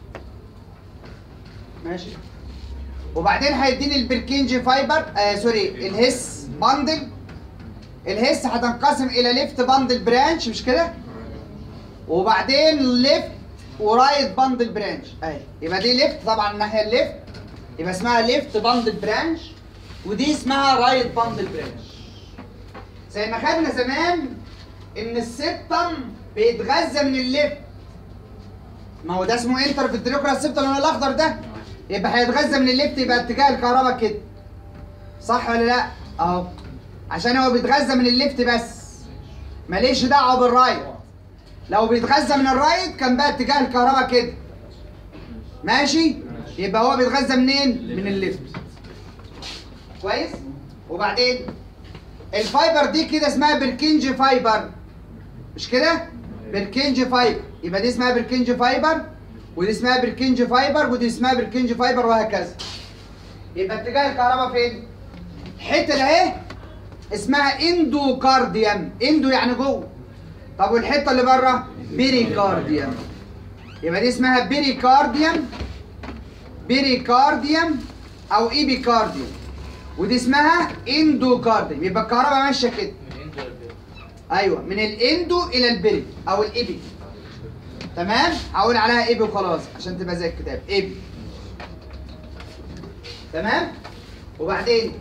S2: ماشي وبعدين هيديني البركنج فايبر آه سوري الهس باندل الهس هتنقسم الى ليفت باندل برانش مش كده وبعدين ليفت ورايت باندل برانش اهي يبقى دي ليفت طبعا الناحيه الليفت يبقى اسمها ليفت باندل برانش ودي اسمها رايت باندل برانش زي ما خدنا زمان ان السبتم بيتغذى من الليفت ما هو ده اسمه انتر فيتريكولار سبتم اللي هو الاخضر ده يبقى هيتغذى من الليفت يبقى اتجاه الكهرباء كده صح ولا لا اهو عشان هو بيتغذى من الليفت بس ماليش دعوه بالرايت لو بيتغذى من الرايت كان بقى اتجاه الكهرباء كده ماشي يبقى هو بيتغذى منين من الليفت كويس وبعدين الفايبر دي كده اسمها بركنج فايبر مش كده بركنج فايبر يبقى دي اسمها بركنج فايبر ودي اسمها بركنج فايبر ودي اسمها بركنج فايبر وهكذا يبقى اتجاه الكهرباء فين الحته اللي اهي اسمها اندوكارديوم اندو يعني جوه طب والحته اللي بره بيريكارديوم يبقى دي اسمها بيريكارديوم بيريكارديوم او ايبيكارديوم ودي اسمها اندوكارديوم يبقى الكهرباء ماشيه كده ايوه من الاندو الى البيري او الايبي تمام هقول عليها ايبي وخلاص عشان تبقى زي الكتاب ايبي تمام وبعدين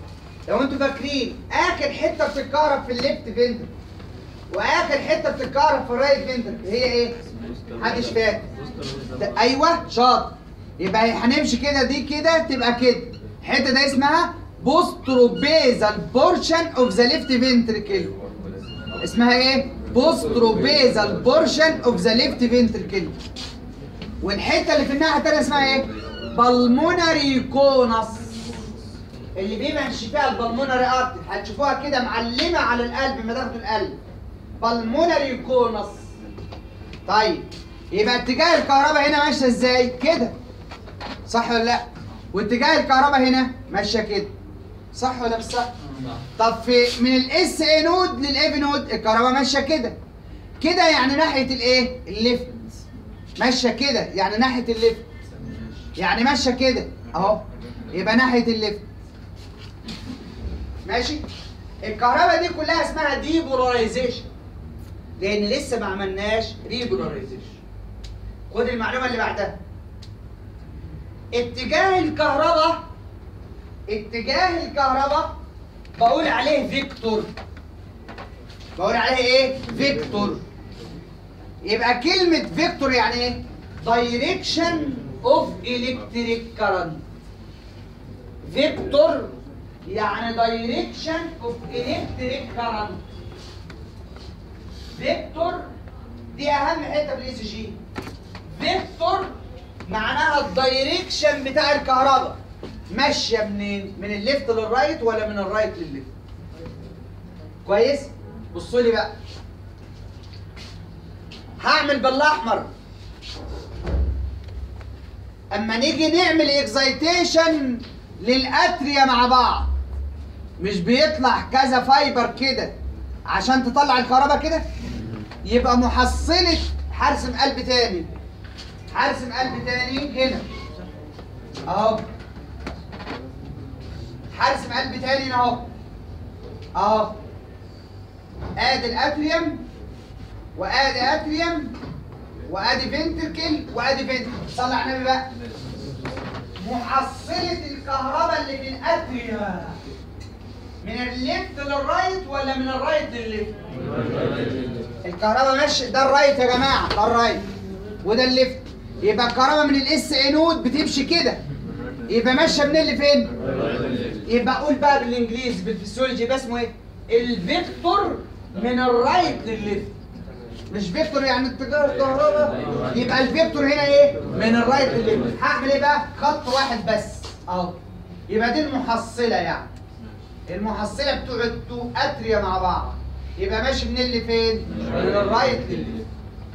S2: لو انتوا فاكرين اخر حته بتتكهرب في الليفت فنتر واخر حته بتتكهرب في الرايت فنتر هي ايه؟ محدش فاكر ده- ايوه شاطر يبقى هنمشي كده دي كده تبقى كده الحته دي اسمها بوستروبيزال بورشن اوف ذا ليفت فنتركل اسمها ايه؟ بوستروبيزال بورشن اوف ذا ليفت فنتركل والحته اللي في الناحيه الثانيه اسمها ايه؟ بالمونري كونس اللي بيمشي فيها البلمونري ارتر هتشوفوها كده معلمه على القلب ما تاخدوا القلب بالمونري كونس طيب يبقى اتجاه الكهرباء هنا ماشيه ازاي؟ كده صح ولا لا؟ واتجاه الكهرباء هنا ماشيه كده صح ولا مش صح؟ طب في من الاس اي نود للاي بي نود الكهرباء ماشيه كده كده يعني ناحيه الايه؟ الليفت ماشيه كده يعني ناحيه الليفت يعني ماشيه كده اهو يبقى ناحيه الليفت ماشي الكهرباء دي كلها اسمها ديبولاريزيشن لان لسه ما عملناش ريبولاريزيشن خد المعلومه اللي بعدها اتجاه الكهرباء اتجاه الكهرباء بقول عليه فيكتور بقول عليه ايه فيكتور يبقى كلمة فيكتور يعني ايه دايركشن اوف الكتريك كارنت فيكتور يعني دايركشن اوف الكتريك كارنت فيكتور دي اهم حته في الاي سي جي فيكتور معناها الدايركشن بتاع الكهرباء ماشيه منين من الليفت للرايت ولا من الرايت للليفت كويس بصوا لي بقى هعمل بالاحمر اما نيجي نعمل اكزايتيشن للاتريا مع بعض مش بيطلع كذا فايبر كده عشان تطلع الكهرباء كده يبقى محصلة هرسم قلب تاني هرسم قلب تاني هنا اهو هرسم قلب تاني هنا اهو اهو ادي الاتريوم وادي اتريوم وادي فنتركل وادي فنتركل صلي على النبي بقى محصلة الكهرباء اللي في الاتريا من الليفت للرايت ولا من الرايت للليفت؟ الكهرباء ماشي ده الرايت يا جماعه ده الرايت وده الليفت يبقى الكهرباء من الاس اي نود بتمشي كده يبقى ماشيه من اللي فين؟ يبقى قول بقى بالانجليزي بالفسيولوجي يبقى اسمه ايه؟ الفيكتور من الرايت للليفت مش فيكتور يعني اتجاه الكهرباء يبقى الفيكتور هنا ايه؟ من الرايت للليفت هعمل ايه بقى؟ خط واحد بس اهو يبقى دي المحصله يعني المحصله بتوع التو اتريا مع بعض يبقى ماشي من اللي فين؟ من الرايت للليفت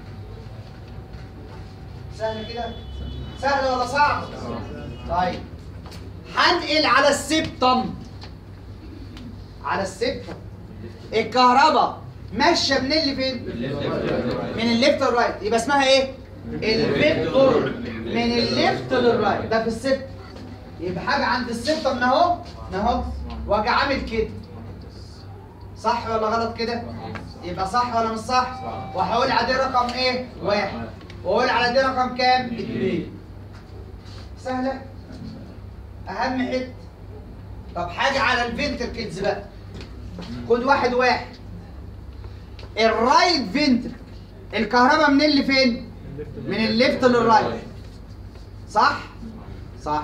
S2: سهل كده؟ سهل ولا صعب؟ طيب هنقل على السبتم على السبتم الكهرباء ماشيه من اللي فين؟ من الليفت للرايت يبقى اسمها ايه؟ الفيكتور من الليفت للرايت ده في السبتم يبقى حاجه عند السبتم من اهو من اهو واجي عامل كده صح ولا غلط كده؟ يبقى صح ولا مش صح؟ وهقول على دي رقم ايه؟ واحد واقول على دي رقم كام؟ اثنين سهله؟ اهم حته طب حاجه على الفنتركلز بقى خد واحد واحد الرايت فنتركل الكهرباء من اللي فين؟ من الليفت للرايت صح؟ صح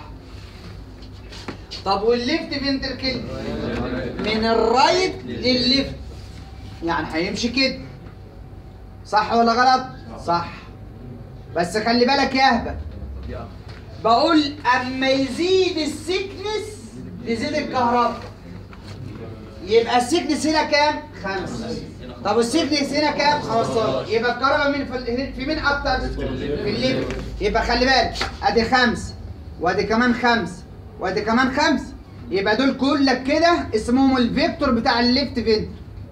S2: طب والليفت فنتركل من الرايت للليفت يعني هيمشي كده صح ولا غلط؟ صح بس خلي بالك يا اهبل بقول اما يزيد السكنس يزيد الكهرباء يبقى السكنس هنا كام؟ خمسة طب السكنس هنا كام؟ 15 يبقى الكهرباء مين في, ال- في مين اكتر؟ في الليفت يبقى خلي بالك ادي خمسة وادي كمان خمسة وادي كمان خمسة يبقى دول كلك كده اسمهم الفيكتور بتاع الليفت فينتر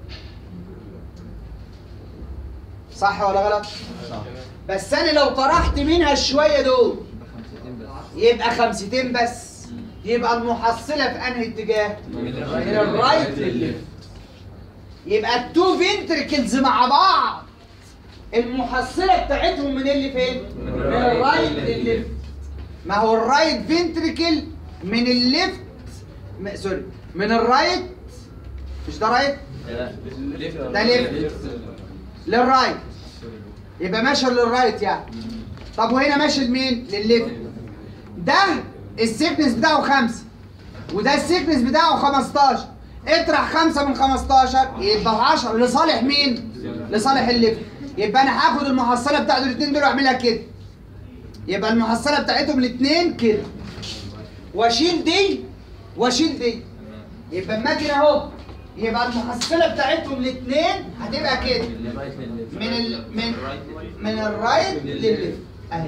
S2: صح ولا غلط؟ بس انا لو طرحت منها شويه دول يبقى خمستين بس يبقى المحصله في انهي اتجاه؟ من الرايت للليفت يبقى التو فينتركلز مع بعض المحصله بتاعتهم من اللي فين؟ من الرايت للليفت ما هو الرايت فينتركل من الليفت م- سوري من الرايت مش ده رايت ده ليفت للرايت يبقى ماشي للرايت يعني طب وهنا ماشي لمين للليفت ده السيكنس بتاعه خمسة وده السيكنس بتاعه 15 اطرح خمسة من 15 يبقى 10 لصالح مين؟ لصالح الليفت يبقى انا هاخد المحصلة بتاعت الاثنين دول واعملها كده يبقى المحصلة بتاعتهم الاثنين كده واشيل دي واشيل دي يبقى اما اجي اهو يبقى المحصلة بتاعتهم الاثنين هتبقى كده من ال... من من الرايت للليفت اهي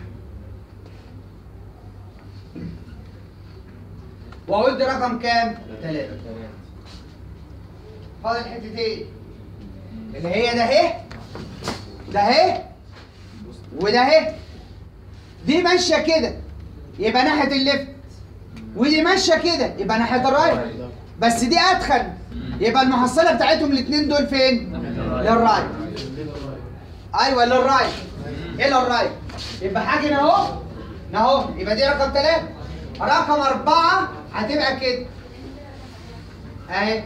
S2: واقول دي رقم كام؟ ثلاثة فاضل حتتين اللي هي ده اهي ده اهي وده اهي دي ماشية كده يبقى ناحية الليفت ودي ماشية كده يبقى ناحية الرايت بس دي أدخل يبقى المحصلة بتاعتهم الاتنين دول فين؟ للرايت ايوه للرايت ايه للرايت يبقى حاجه هنا اهو هنا اهو يبقى دي رقم ثلاثة رقم أربعة هتبقى كده اهي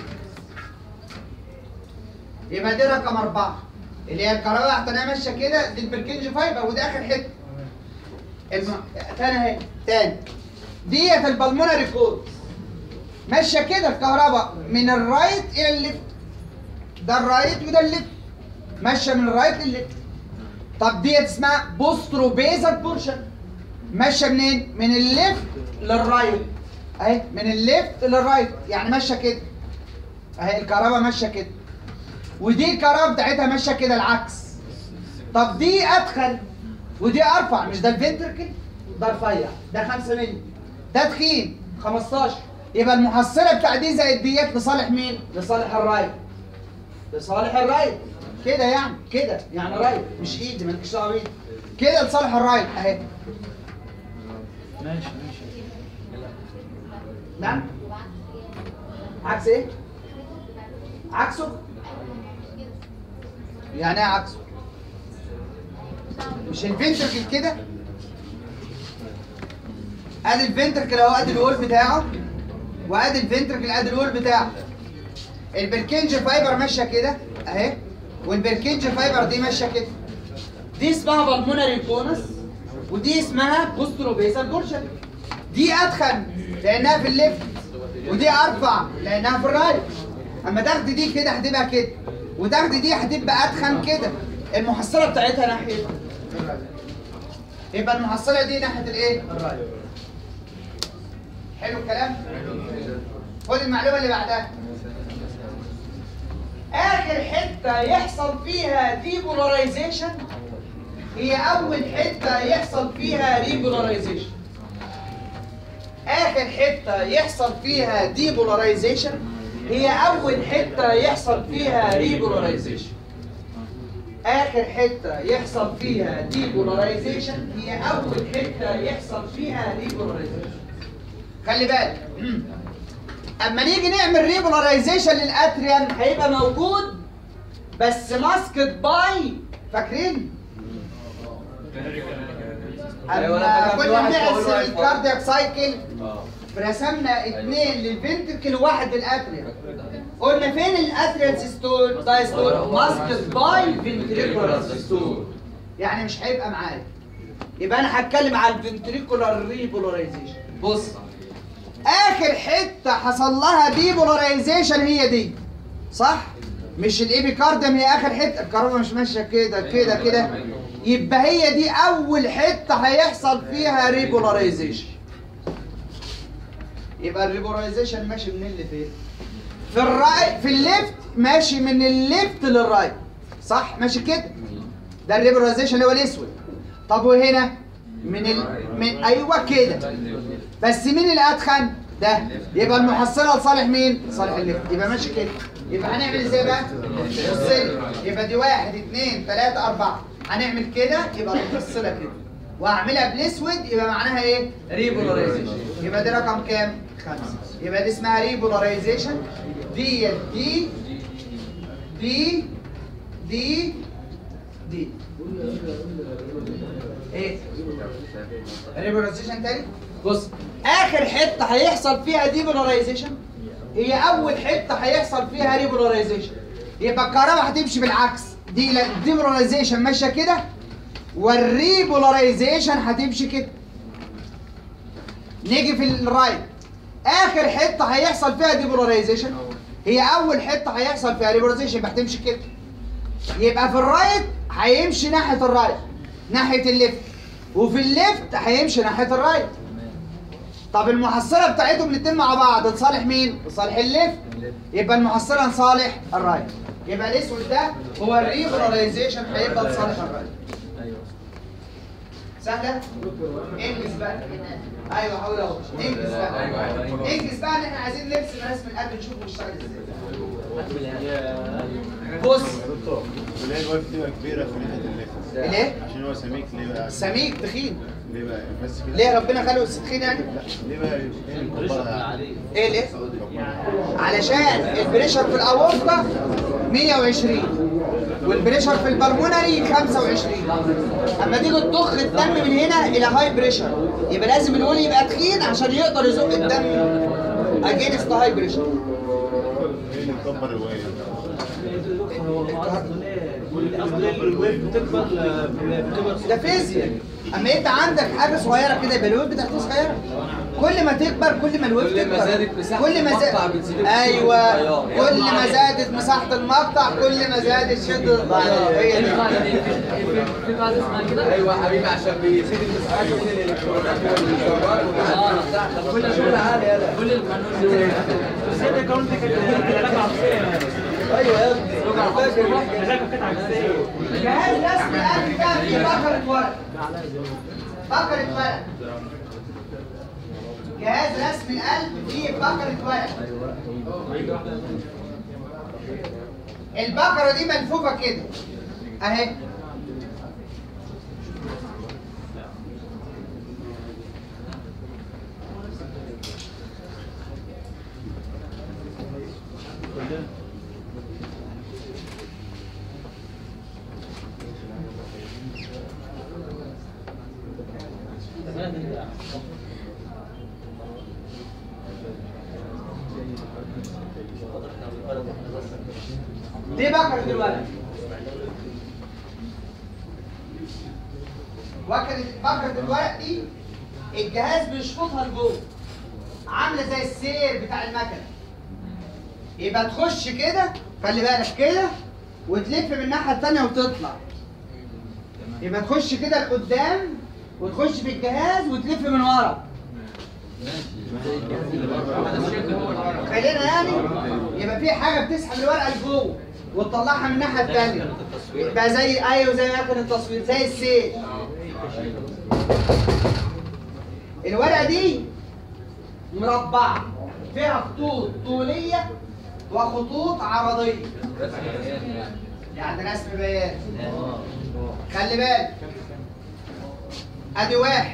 S2: يبقى دي رقم أربعة اللي هي الكهرباء احتناها ماشية كده دي البركنج فايبر ودي آخر حتة الم... تاني اهي تاني ديت البلمونري كود ماشية كده الكهرباء من الرايت إلى الليفت ده الرايت وده الليفت ماشيه من الرايت للليفت طب ديت اسمها بوسترو بيزل بورشن ماشيه منين؟ من الليفت للرايت اهي من الليفت للرايت يعني ماشيه كده اهي الكهرباء ماشيه كده ودي الكهرباء بتاعتها ماشيه كده العكس طب دي ادخل ودي ارفع مش ده الفنتركل ده رفيع ده 5 مللي ده تخين 15 يبقى المحصله بتاع دي زائد ديت لصالح مين؟ لصالح الرايت لصالح الرايت كده يعني كده يعني رايت مش ايدي مالكش دعوه بايدي كده لصالح الرايت اهي
S4: ماشي ماشي
S2: نعم عكس ايه؟ عكسه يعني ايه عكسه؟ مش الفنتركل كده؟ ادي الفنتركل اهو ادي الول بتاعه وادي الفنتركل ادي الول بتاعه البركنج فايبر ماشيه كده اهي والبركنج فايبر دي ماشيه كده دي اسمها بالمونري كونس ودي اسمها بوسترو بيسال بورشن دي ادخن لانها في الليفت ودي ارفع لانها في الرايت اما تاخد دي كده هتبقى كده وتاخد دي هتبقى ادخن كده المحصله بتاعتها ناحيه الرايت يبقى المحصله دي ناحيه الايه الرايت حلو الكلام خد المعلومه اللي بعدها اخر حته يحصل فيها ديبولاريزيشن هي اول حته يحصل فيها ريبولاريزيشن اخر حته يحصل فيها ديبولاريزيشن هي اول حته يحصل فيها ريبولاريزيشن اخر حته يحصل فيها ديبولاريزيشن هي اول حته يحصل فيها ريبولاريزيشن خلي بالك اما نيجي نعمل ريبولاريزيشن للاتريان هيبقى موجود بس ماسكت باي فاكرين
S1: أيوة،
S2: اما
S1: أنا فاكر في
S2: كنا
S1: واحد بقول
S2: بنقسم
S1: واحد
S2: الكاردياك سايكل
S1: اه
S2: رسمنا اثنين للفنتركل وواحد للاتريان قلنا فين الاتريال سيستول دايستول ماسكت باي فنتريكولار سيستول يعني مش هيبقى معايا يبقى انا هتكلم على الفنتريكولار ريبولاريزيشن بص اخر حته حصل لها ديبولاريزيشن هي دي صح مش الابيكارديوم هي اخر حته الكهرباء مش ماشيه كده كده كده يبقى هي دي اول حته هيحصل فيها ريبولاريزيشن يبقى الريبولاريزيشن ماشي منين لفين في الرايت في الليفت ماشي من الليفت للرايت صح ماشي كده ده الريبولاريزيشن اللي هو الاسود طب وهنا من ال... من ايوه كده بس مين اللي اتخن ده يبقى المحصله لصالح مين لصالح الليفت يبقى ماشي كده يبقى هنعمل ازاي بقى بص يبقى دي واحد اثنين ثلاثة أربعة هنعمل كده يبقى المحصلة كده وهعملها بالاسود يبقى معناها ايه ريبولاريزيشن يبقى دي رقم كام خمسة يبقى دي اسمها ريبولاريزيشن دي دي دي دي دي ايه ريبولاريزيشن تاني بص اخر حته هيحصل فيها ديبولاريزيشن هي اول حته هيحصل فيها ريبولاريزيشن يبقى الكهرباء هتمشي بالعكس دي الديبولاريزيشن ماشيه كده والريبولاريزيشن هتمشي كده نيجي في الرايت اخر حته هيحصل فيها ديبولاريزيشن هي اول حته هيحصل فيها ريبولاريزيشن يبقى هتمشي كده يبقى في الرايت هيمشي ناحيه الرايت ناحيه الليفت وفي الليفت هيمشي ناحيه الرايت طب المحصله بتاعتهم الاتنين مع بعض لصالح مين؟ لصالح الليفت يبقى المحصله لصالح الرايت يبقى الاسود ده هو الريبولاريزيشن هيبقى لصالح الرايت سهله؟ انجز بقى ايوه حاول اهو انجز بقى انجز بقى ان احنا عايزين نرسم رسم القلب نشوفه بيشتغل ازاي بص
S5: تلاقي الوايف تبقى كبيره في ناحيه الليفت
S2: ليه؟
S5: عشان هو سميك ليه بقى
S2: سميك تخين
S5: ليه بقى بس كده
S2: ليه ربنا خلقه تخين يعني؟
S5: لا ليه بقى ايه مكبرها
S2: ايه ليه؟ علشان البريشر في الاورطه 120 والبريشر في البلمونري 25 اما تيجي تضخ الدم من هنا الى هاي بريشر يبقى لازم الول يبقى تخين عشان يقدر يزق الدم اجينست هاي بريشر
S5: ايه اللي مكبر الوايف
S2: ده فيزياء اما انت عندك حاجه صغيره كده يبقى الويب بتاعتها صغيره كل ما تكبر كل ما الويب
S1: كل ما
S2: تكبر
S1: زادت مساحة
S2: كل ما
S1: المقطع
S2: زاد
S1: بتزيد
S2: ايوه
S1: التيار.
S2: كل ما زادت مساحه المقطع كل ما زادت شده التيار هي دي
S6: في قاعدة اسمها كده؟
S1: ايوه يا حبيبي عشان بيزيد المساحات بين الالكترونات والذرات وكده. كل شغل عالي يلا
S6: كل القانون
S1: ايوه يا ابني انا فاكر
S2: جهاز رسم القلب ده فيه بكره ورق بكره ورق جهاز رسم القلب فيه بكره ورق البكره دي ملفوفه كده اهي دي بكرة الورق وكرة بكرة الورق دي الجهاز بيشفطها لجوه عاملة زي السير بتاع المكنة يبقى تخش كده خلي بالك كده وتلف من الناحية التانية وتطلع يبقى تخش كده لقدام وتخش في الجهاز وتلف من ورا خلينا يعني يبقى في حاجه بتسحب الورقه لجوه وتطلعها من الناحيه الثانيه يبقى زي ايوه زي مكنه التصوير زي السيل الورقه دي مربعه فيها خطوط طوليه وخطوط عرضيه يعني رسم بيان خلي بالك ادي واحد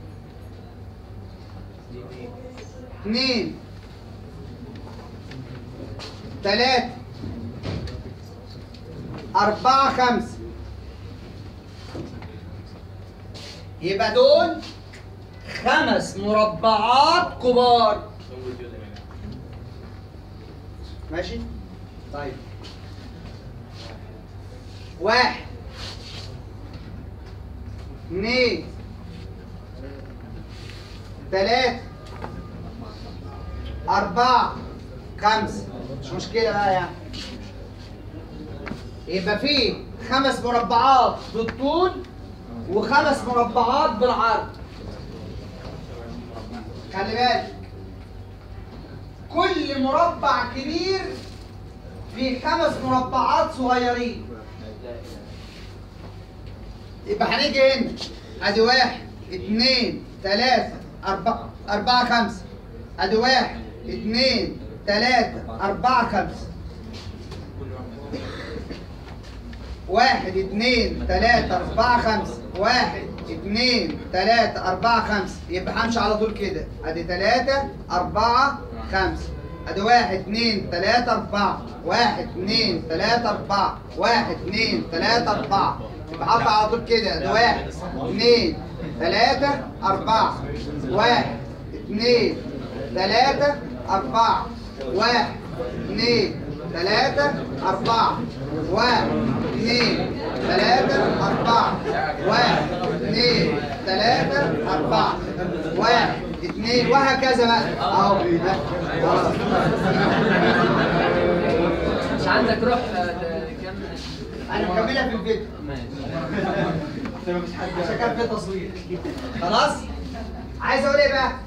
S2: اثنين ثلاثة أربعة خمسة يبقى دول خمس مربعات كبار ماشي؟ طيب واحد اثنين ثلاثة أربعة خمسة مش مشكلة بقى يعني يبقى في خمس مربعات بالطول وخمس مربعات بالعرض خلي بالك كل مربع كبير فيه خمس مربعات صغيرين يبقى هنيجي هنا ادي واحد اتنين تلاتة أربعة أربعة خمسة ادي واحد اتنين تلاتة أربعة خمسة واحد اتنين تلاتة أربعة خمسة واحد اتنين تلاتة أربعة خمسة يبقى همشي على طول كده ادي تلاتة أربعة خمسة ادي واحد اتنين تلاتة أربعة واحد اتنين تلاتة أربعة واحد اتنين تلاتة أربعة يبقى هطلع على طول كده ادي واحد اتنين ثلاثة أربعة واحد اثنين ثلاثة أربعة واحد اثنين ثلاثة أربعة واحد اثنين ثلاثة أربعة واحد اثنين ثلاثة أربعة واحد اثنين وهكذا بقى أهو خلاص
S6: مش عندك روح آه، تكمل
S2: أنا مكملها في الفيديو
S6: ماشي
S2: عشان كان في تصوير خلاص عايز اقول ايه بقى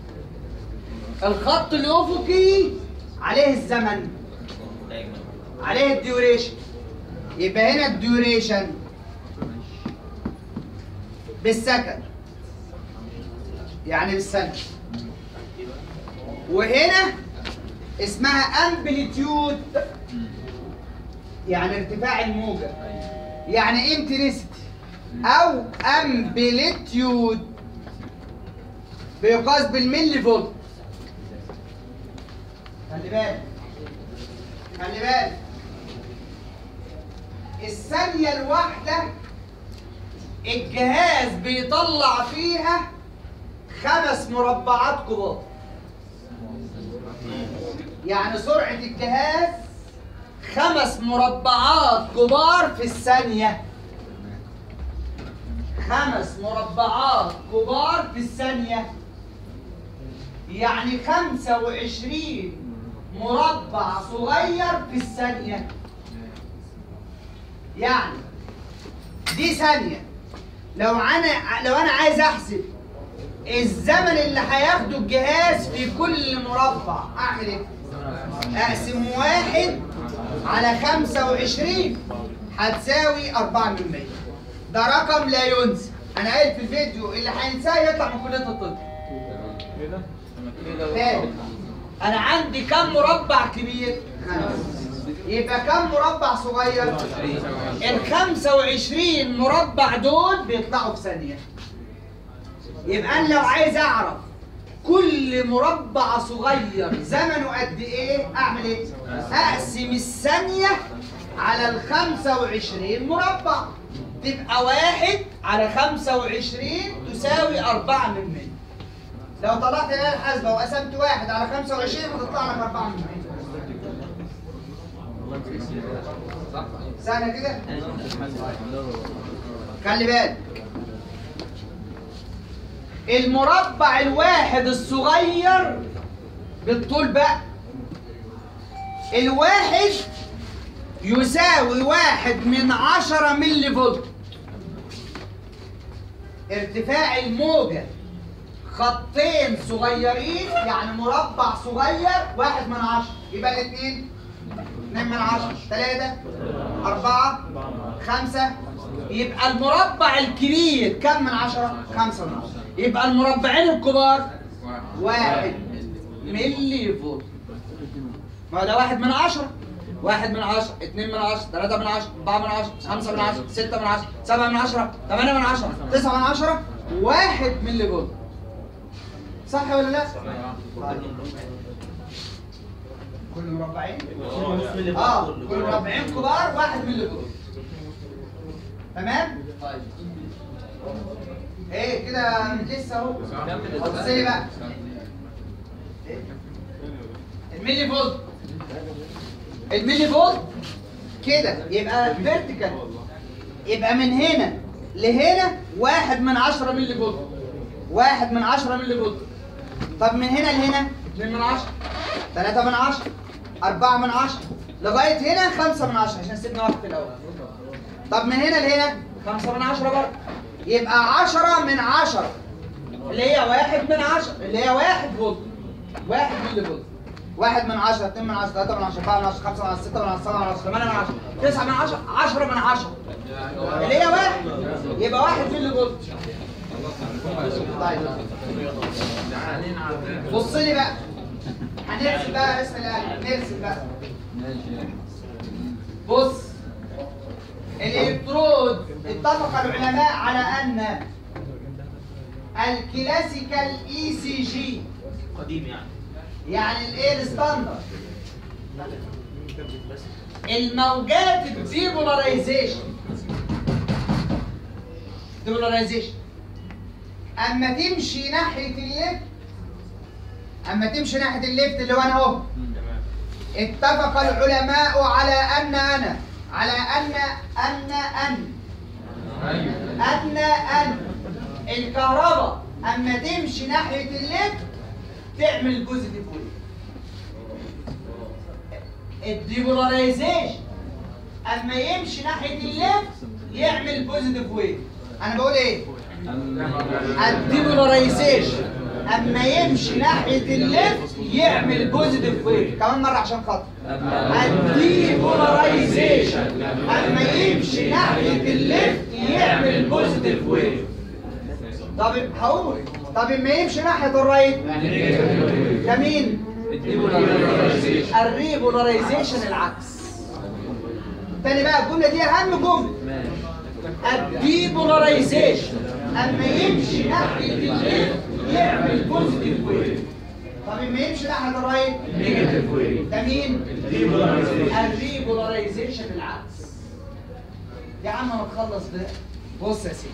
S2: الخط الافقي عليه الزمن
S3: دايما
S2: عليه الديوريشن يبقى هنا الديوريشن بالسكند يعني بالسنة وهنا اسمها امبليتيود يعني ارتفاع الموجة يعني انتنسيتي او امبليتيود بيقاس بالملي فولت خلي بالك خلي بالك الثانية الواحدة الجهاز بيطلع فيها خمس مربعات كبار يعني سرعة الجهاز خمس مربعات كبار في الثانية خمس مربعات كبار في الثانية يعني خمسة وعشرين مربع صغير في الثانية يعني دي ثانية لو انا لو انا عايز احسب الزمن اللي هياخده الجهاز في كل مربع اعمل ايه؟ اقسم واحد على خمسة وعشرين هتساوي أربعة من مية ده رقم لا ينسى أنا قايل في الفيديو اللي هينساه يطلع من كلية الطب تاني أنا عندي كم مربع كبير؟ خمسة يبقى كم مربع صغير؟ ال 25 مربع دول بيطلعوا في ثانية يبقى أنا لو عايز أعرف كل مربع صغير زمنه قد إيه أعمل إيه؟ أقسم الثانية على ال 25 مربع تبقى واحد على 25 تساوي 4 من 100 لو طلعت الآلة الحاسبة وقسمت واحد على 25 هتطلع لك 4 من 100 سهلة كده؟ خلي بالك المربع الواحد الصغير بالطول بقى الواحد يساوي واحد من عشرة ملي فولت ارتفاع الموجة خطين صغيرين يعني مربع صغير واحد من عشرة يبقى الاثنين اتنين من عشرة تلاتة أربعة خمسة يبقى المربع الكبير كم من عشرة؟ خمسة من عشرة يبقى المربعين الكبار واحد ملي فولت ما هو ده واحد من عشرة واحد من عشرة اتنين من عشرة تلاتة من عشرة أربعة من عشرة خمسة من عشرة ستة من عشرة سبعة من عشرة ثمانية من عشرة تسعة من عشرة واحد ملي فولت صح ولا لا؟ كل مربعين؟ اه كل مربعين كبار واحد ملي فولت تمام؟ طيب ايه كده لسه اهو بص لي بقى إيه؟ الملي فولت الملي فولت كده يبقى فيرتيكال يبقى من هنا لهنا واحد من عشرة ملي فولت واحد من عشرة ملي فولت طب من هنا لهنا اتنين من عشرة تلاتة من عشرة أربعة من عشرة لغاية هنا خمسة من عشرة عشان سيبنا واحد في الأول طب من هنا لهنا خمسة من عشرة برضه يبقى عشرة من عشرة اللي هي واحد من عشرة اللي هي واحد فولت واحد ملي فولت واحد من عشرة اتنين من عشرة تلاتة من عشرة أربعة من عشرة خمسة من عشرة ستة من عشرة سبعة من عشرة ثمانية من عشرة تسعة من عشرة عشرة من عشرة اللي هي واحد يبقى واحد ملي فولت طيب بص لي بقى هنرسم بقى اسم الآلة نرسم بقى بص الالكترود اتفق العلماء على ان الكلاسيكال اي سي جي
S3: قديم يعني
S2: يعني الايه الستاندرد الموجات الديبولاريزيشن ديبولاريزيشن اما تمشي ناحيه الليفت اما تمشي ناحيه الليفت اللي هو انا اهو اتفق العلماء على ان انا على ان ان ان ان ان الكهرباء اما تمشي ناحيه الليفت تعمل بوزيتيف ويف الديبولاريزيشن اما يمشي ناحيه الليفت يعمل بوزيتيف ويف انا بقول ايه الديبولاريزيشن اما يمشي ناحيه الليفت يعمل بوزيتيف ويف كمان مره عشان خاطر الديبولاريزيشن اما يمشي ناحيه الليفت يعمل بوزيتيف ويف طب هقول طب اما يمشي ناحيه الرايت ده مين الريبولاريزيشن العكس تاني بقى الجمله دي اهم جمله الديبولاريزيشن اما يمشي ناحيه الليفت يعمل بوزيتيف ويف طب اما يمشي ناحيه الرايت نيجاتيف ويف ده مين الريبولاريزيشن العكس يا عم ما تخلص ده بص يا سيدي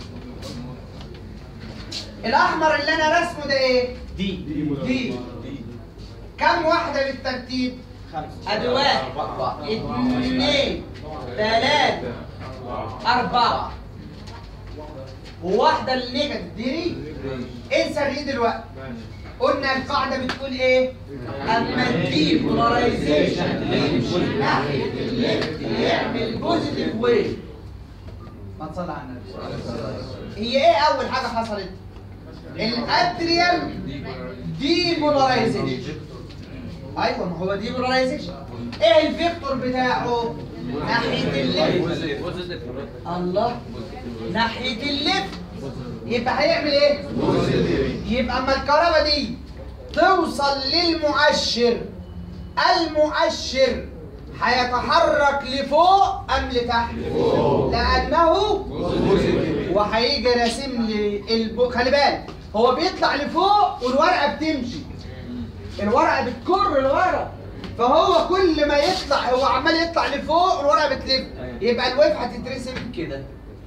S2: الاحمر اللي انا رسمه ده ايه
S3: دي
S2: دي كم واحده بالترتيب ادي واحد اثنين ثلاثة أربعة وواحدة النيجاتيف دي ري انسى الري دلوقتي قلنا القاعدة بتقول ايه؟ اما تجيب بولاريزيشن يمشي ناحية الليفت يعمل بوزيتيف ويف ما تصلي على النبي هي ايه أول حاجة حصلت؟ الاتريال ديبولاريزيشن ايوه ما هو ديبولاريزيشن ايه الفيكتور بتاعه ناحيه الليفت الله ناحيه الليفت يبقى هيعمل ايه يبقى اما الكهرباء دي توصل للمؤشر المؤشر هيتحرك لفوق ام لتحت لانه وهيجي راسم لي الب... خلي بالك هو بيطلع لفوق والورقه بتمشي الورقه بتكر لورا فهو كل ما يطلع هو عمال يطلع لفوق والورقه بتلف يبقى الويف هتترسم كده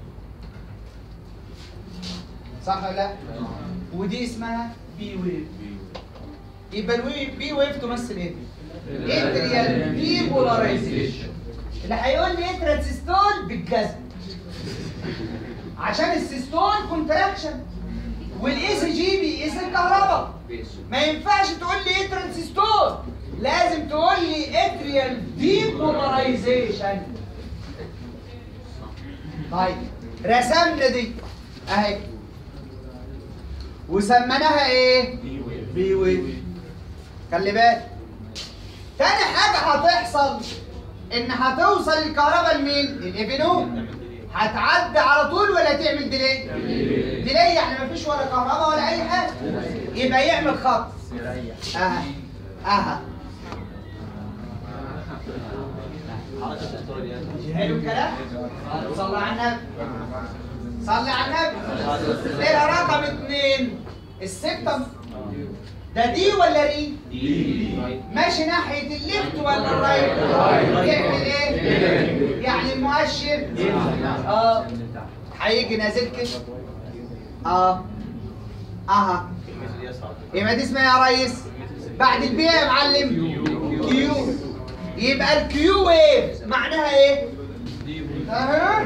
S2: صح ولا لا ودي اسمها بي ويف يبقى الويف بي ويف تمثل ايه اتريال ديبولاريزيشن اللي هيقول لي ايه ترانسستول بالجذب عشان السيستول كونتراكشن والاي سي جي بيقيس الكهرباء ما ينفعش تقول لي ايه ترانسستور لازم تقول لي اتريال ديبولاريزيشن طيب رسمنا دي اهي وسميناها ايه بي ويف خلي بالك تاني حاجه هتحصل ان هتوصل الكهرباء لمين الايفينوم هتعدي على طول ولا تعمل ديلي ديلي يعني مفيش ولا كهرباء ولا اي حاجه يبقى يعمل خط اها اها حلو الكلام صلى على النبي صلي على النبي ايه رقم اتنين السكتم ده دي ولا ري؟ ماشي ناحية الليفت ولا الرايت؟ يعمل ايه؟ يعني المؤشر اه هيجي نازل كده اه اها يبقى دي اسمها يا ريس بعد البي يا معلم كيو يبقى الكيو ويف معناها ايه؟ اها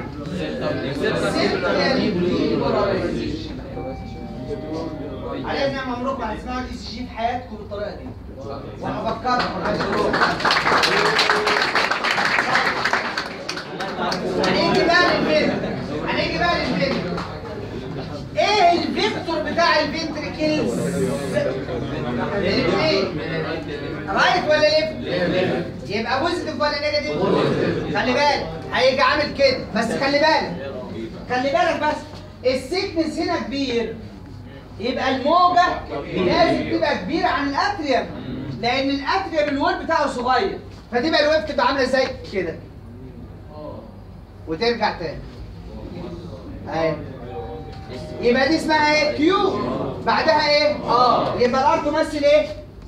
S2: علينا نعمة مبروك هتسمعوا الاي سي جي في حياتكم بالطريقة دي وانا بفكركم عايز اقول هنيجي بقى للفيلم هنيجي بقى للفيلم ايه الفيكتور بتاع الفنتريكلز الاثنين رايت ولا ليفت يبقى بوزيتيف ولا نيجاتيف خلي بالك هيجي عامل كده بس خلي بالك خلي بالك بس السيكنس هنا كبير يبقى الموجة لازم تبقى كبيرة عن الاتريوم لأن الاتريوم الوول بتاعه صغير فتبقى الويف تبقى عاملة ازاي؟ كده وترجع تاني اهي يبقى دي اسمها ايه؟ كيو بعدها ايه؟ اه يبقى الار تمثل ايه؟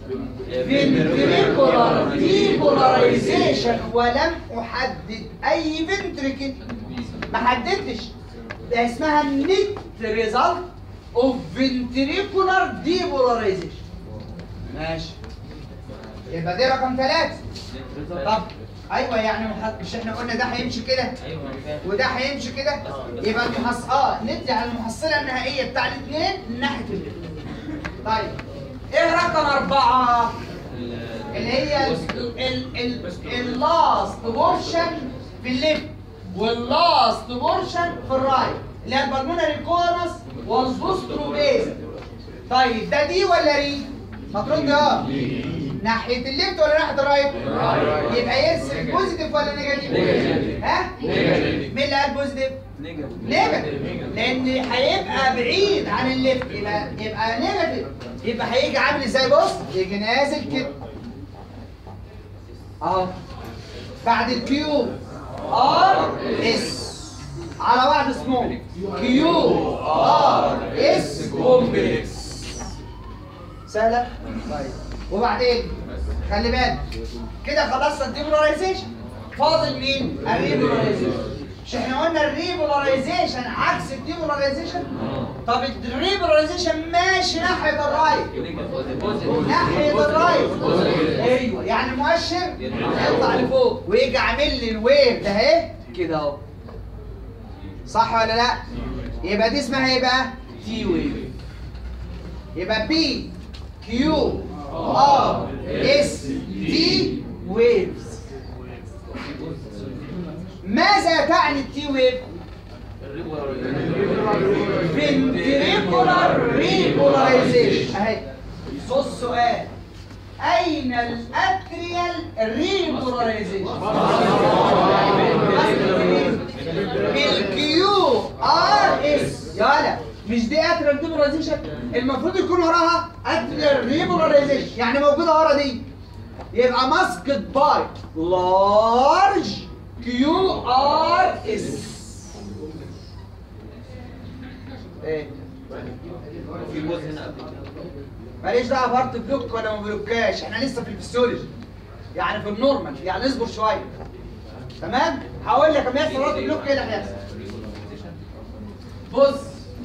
S2: فنتريكولار ديبولاريزيشن ولم احدد اي فنتريكل ما حددتش ده اسمها النت ريزلت اوف فنتريكولار ديبولاريزيشن ماشي يبقى دي رقم ثلاثة طب ايوه يعني مح- مش احنا قلنا ده هيمشي كده
S3: ايوه انا فاهم
S2: وده هيمشي كده يبقى المحص اه ندي على المحصله النهائيه بتاع الاثنين من ناحيه الليفت طيب ايه رقم اربعه اللي هي اللاست بورشن في الليفت واللاست بورشن في الرايت اللي هي البلمونري كونس والبوسترو بيز طيب ده دي ولا ري؟ مفروض ده اه ناحيه الليفت ولا ناحيه الرايت؟ يبقى يرسم بوزيتيف ولا نيجاتيف؟ ها؟ مين اللي قال بوزيتيف؟ نيجاتيف لان هيبقى بعيد عن الليفت يبقى يبقى نيجاتيف يبقى هيجي عامل ازاي بص يجي نازل كده اهو بعد الكيو ار اس على بعض اسمه كيو ار اس كومبلكس سهله طيب وبعدين خلي بالك كده خلصنا الديبولاريزيشن فاضل مين الريبولاريزيشن مش احنا قلنا الريبولاريزيشن عكس الديبولاريزيشن طب الريبولاريزيشن ماشي ناحيه الرايت ناحيه الرايت ايوه يعني المؤشر يطلع لفوق ويجي عامل لي الويف ده اهي كده اهو صح ولا لا يبقى دي اسمها ايه بقى تي ويف يبقى بي كيو ار اس تي ويفز ماذا تعني التي ويف ventricular ريبولاريزيشن اهي بص السؤال اين الاتريال ريبولاريزيشن بالكيو ار اس يلا مش دي اتريال ريبولاريزيشن المفروض يكون وراها اتريال ريبولاريزيشن يعني موجوده ورا دي يبقى ماسكت باي لارج كيو ار اس ايه
S3: في جزء هنا قبل كده
S2: ماليش دعوه بارت بلوك ولا ما بلوكاش احنا لسه في الفسيولوجي يعني في النورمال يعني اصبر شويه تمام هقول لك لما يحصل بارت بلوك ايه اللي هيحصل بص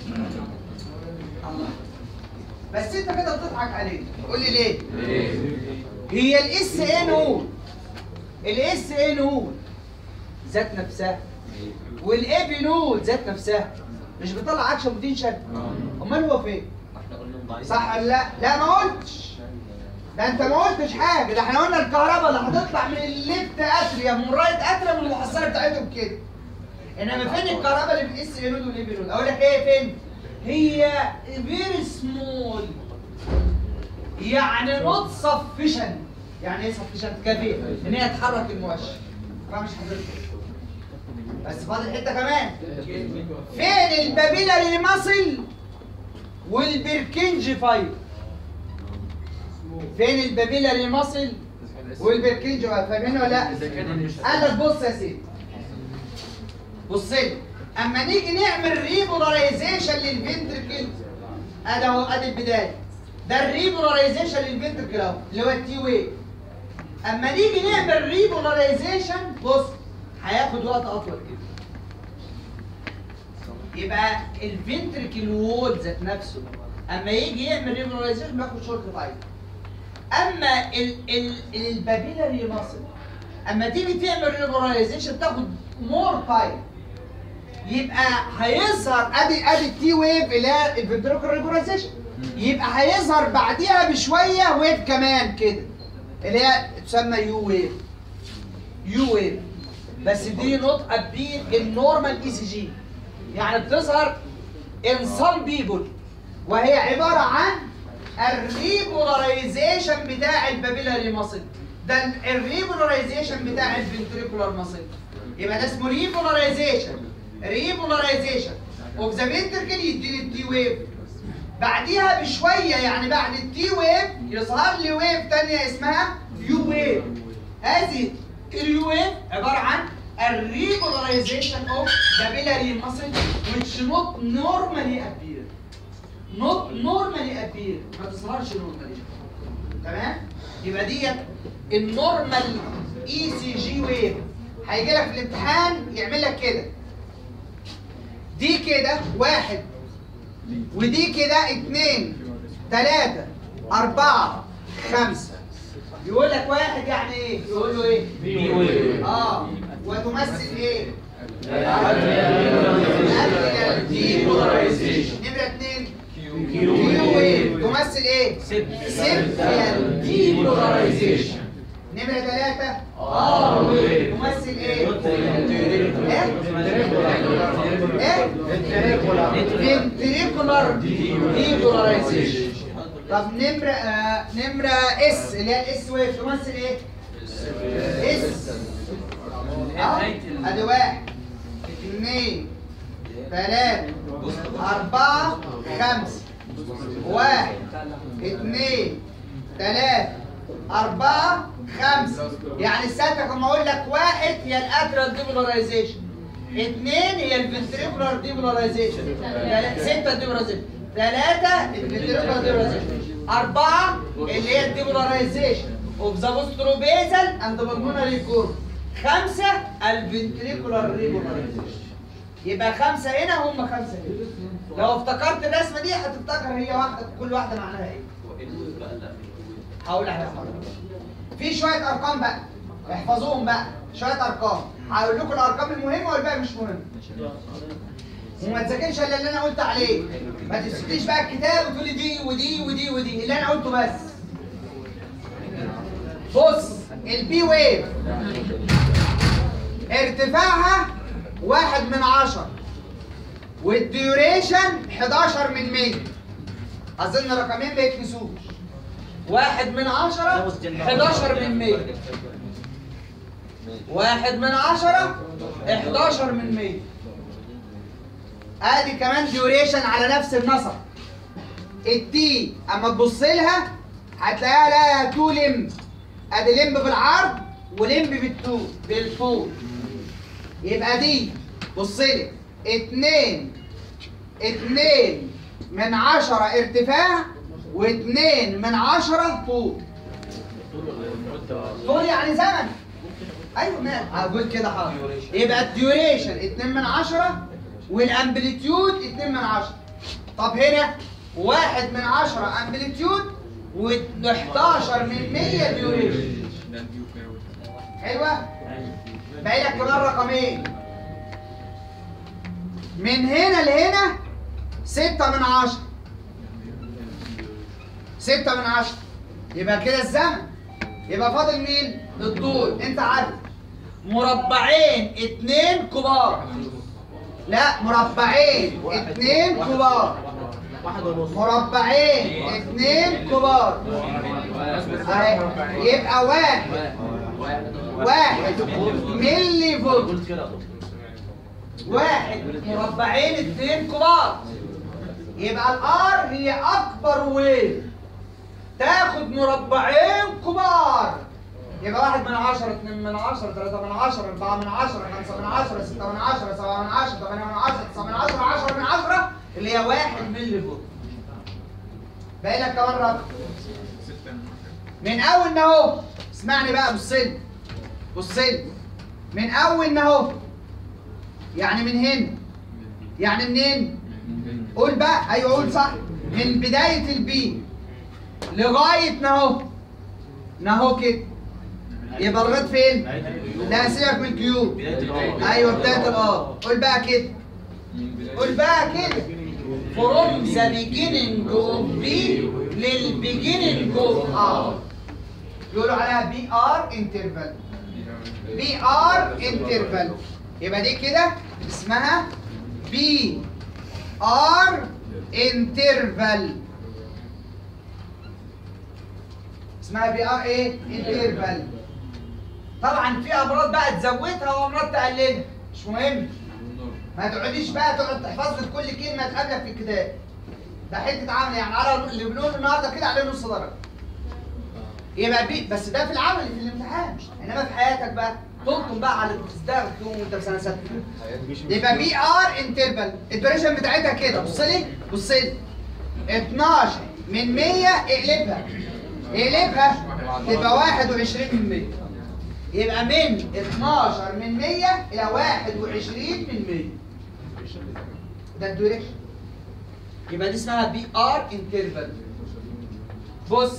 S2: الله بس انت كده بتضحك علينا قول لي ليه هي الاس ايه نقول الاس ايه نقول ذات نفسها والاي بي نقول ذات نفسها مش بيطلع اكشن بوتنشال امال هو فين
S3: احنا قلنا ضعيف
S2: صح ولا لا؟ لا ما قلتش ده انت ما قلتش حاجه ده احنا قلنا الكهرباء اللي هتطلع من الليفت اتريا من الرايت اتريا من المحصله بتاعتهم كده انما فين الكهرباء اللي في الاس نود والاي بي نود؟ اقول لك ايه فين؟ هي فيري سمول يعني نوت سفيشنت يعني ايه سفيشنت كافيه ان هي تحرك المؤشر طبعا مش حضرتك بس فاضل حته كمان فين البابيلاري ماسل والبركنج فايبر فين البابيلاري ماسل والبركنج فايبر فاهمين ولا لا؟ قال لك بص يا سيدي بص لي اما نيجي نعمل ريبولاريزيشن للفنتركل ادي اهو ادي البدايه ده الريبولاريزيشن للفنتركل اهو اللي هو التي ويف اما نيجي نعمل ريبولاريزيشن بص هياخد وقت اطول كده يبقى الفنتركل وول ذات نفسه اما يجي يعمل ريبولاريزيشن بياخد شورت تايم اما ال ال البابيلاري ماسل اما تيجي تعمل ريبولاريزيشن تاخد مور تايم يبقى هيظهر ادي ادي التي ويف اللي هي الفنتركل ريبولاريزيشن يبقى هيظهر بعديها بشويه ويف كمان كده اللي هي تسمى يو ويف يو ويف بس دي نوت ابير النورمال اي سي جي يعني بتظهر in some people وهي عبارة عن الريبولاريزيشن بتاع البابيلاري ماسل ده الريبولاريزيشن بتاع الفنتريكولار ماسل يبقى ده اسمه ريبولاريزيشن ريبولاريزيشن اوف ذا فنتركل يديني التي ويف بعديها بشويه يعني بعد التي ويف يظهر لي ويف تانية اسمها يو ويف هذه اليو ويف عباره عن الريبولاريزيشن اوف capillary muscle which not normally appear not normally appear ما تظهرش normally تمام يبقى ديت النورمال اي سي جي ويف هيجي لك في الامتحان يعمل لك كده دي كده واحد ودي كده اتنين تلاتة أربعة خمسة يقول لك واحد يعني ايه؟ يقول له ايه؟
S3: بي ويف.
S2: اه وتمثل ايه؟
S3: Depolarization.
S2: نمرة اتنين
S3: كيو
S2: كيو ويف تمثل ايه؟
S3: سيب-
S2: سيمبل
S3: Depolarization.
S2: نمرة ثلاثة
S3: ار ويف.
S2: تمثل ايه؟ فنتريكولار ديبولاريزيشن طب نمرة آه نمرة اس اللي هي الاس ويف تمثل ايه؟ اس آه، ادي واحد اثنين ثلاثة أربعة خمسة واحد اثنين ثلاثة أربعة خمسة يعني الستة كما أقول لك واحد هي الأترال ديبولاريزيشن اثنين هي الفنتريكولار ديبولاريزيشن ستة ديبولاريزيشن ثلاثة الفنتريكولار ديبولاريزيشن أربعة اللي هي الديبولاريزيشن اوف ذا بوستروبيزال اند بالمونري كورد خمسة الفنتريكولار ديبولاريزيشن يبقى خمسة هنا هم خمسة هنا لو افتكرت الرسمة دي هتفتكر هي واحدة كل واحدة معناها ايه هقول لك في شوية أرقام بقى احفظوهم بقى شوية أرقام هقول لكم الأرقام المهمة والباقي مش مهم وما تذاكرش الا اللي انا قلت عليه ما تسكتيش بقى الكتاب وتقول لي دي ودي ودي ودي اللي انا قلته بس بص البي ويف ارتفاعها واحد من عشرة والديوريشن 11 من 100 اظن رقمين ما يتنسوش واحد من عشرة 11 من 100 واحد من عشرة 11 من 100 ادي كمان ديوريشن على نفس النسق التي اما تبص لها هتلاقيها لها تو لمب ادي لمب بالعرض ولمب بالطول بالطول يبقى دي بص لي اتنين اتنين من عشرة ارتفاع واتنين من عشرة طول طول يعني زمن ايوه ما هقول كده حاضر يبقى الديوريشن 2 من 10 والامبليتيود 2 من 10 طب هنا 1 من 10 امبليتيود و11 من 100 ديوريشن حلوه باقي لك كمان رقمين من هنا لهنا 6 من 10 6 من 10 يبقى كده الزمن يبقى فاضل مين؟ الطول انت عارف مربعين اتنين كبار لا مربعين اتنين كبار مربعين اتنين كبار اهي يبقى واحد واحد ملي فولت واحد مربعين اتنين كبار يبقى الار هي اكبر ويف تاخد مربعين كبار يبقى واحد من عشرة اتنين من عشرة تلاتة من عشرة أربعة من عشرة خمسة من عشرة ستة من عشرة سبعة من عشرة ثمانية من عشرة تسعة من عشرة عشرة من عشرة اللي هي واحد ملي فولت باقي لك كمان رقم من أول ما أهو اسمعني بقى بص لي بص لي من أول ما أهو يعني من هنا يعني منين؟ قول بقى أيوه قول صح من بداية البي لغاية نهو نهو كده يبقى لغاية فين؟ لا سيبك من الكيو ايوه بداية الار قول بقى كده قول بقى كده from the beginning of B لل beginning of R يقولوا عليها بي ار انترفال بي ار انترفال يبقى دي كده اسمها بي ار انترفال اسمها بي ار ايه انترفال طبعا في امراض بقى تزودها وامراض تقللها مش مهم ما تقعديش بقى تقعد تحفظ لي كل كلمه تقابلك في الكتاب ده حته عمل يعني على اللي بنقوله النهارده كده عليه نص درجه يبقى بي بس ده في العمل في الامتحان انما في حياتك بقى تلطم بقى على تستخدم وانت في سنه سته يبقى بي ار انترفال الدوريشن بتاعتها كده بص لي بص لي 12 من 100 اقلبها اقلبها تبقى 21 من 100 يبقى من 12 من 100 الى 21 من 100 ده الدوريشن يبقى دي اسمها بي ار انترفال بص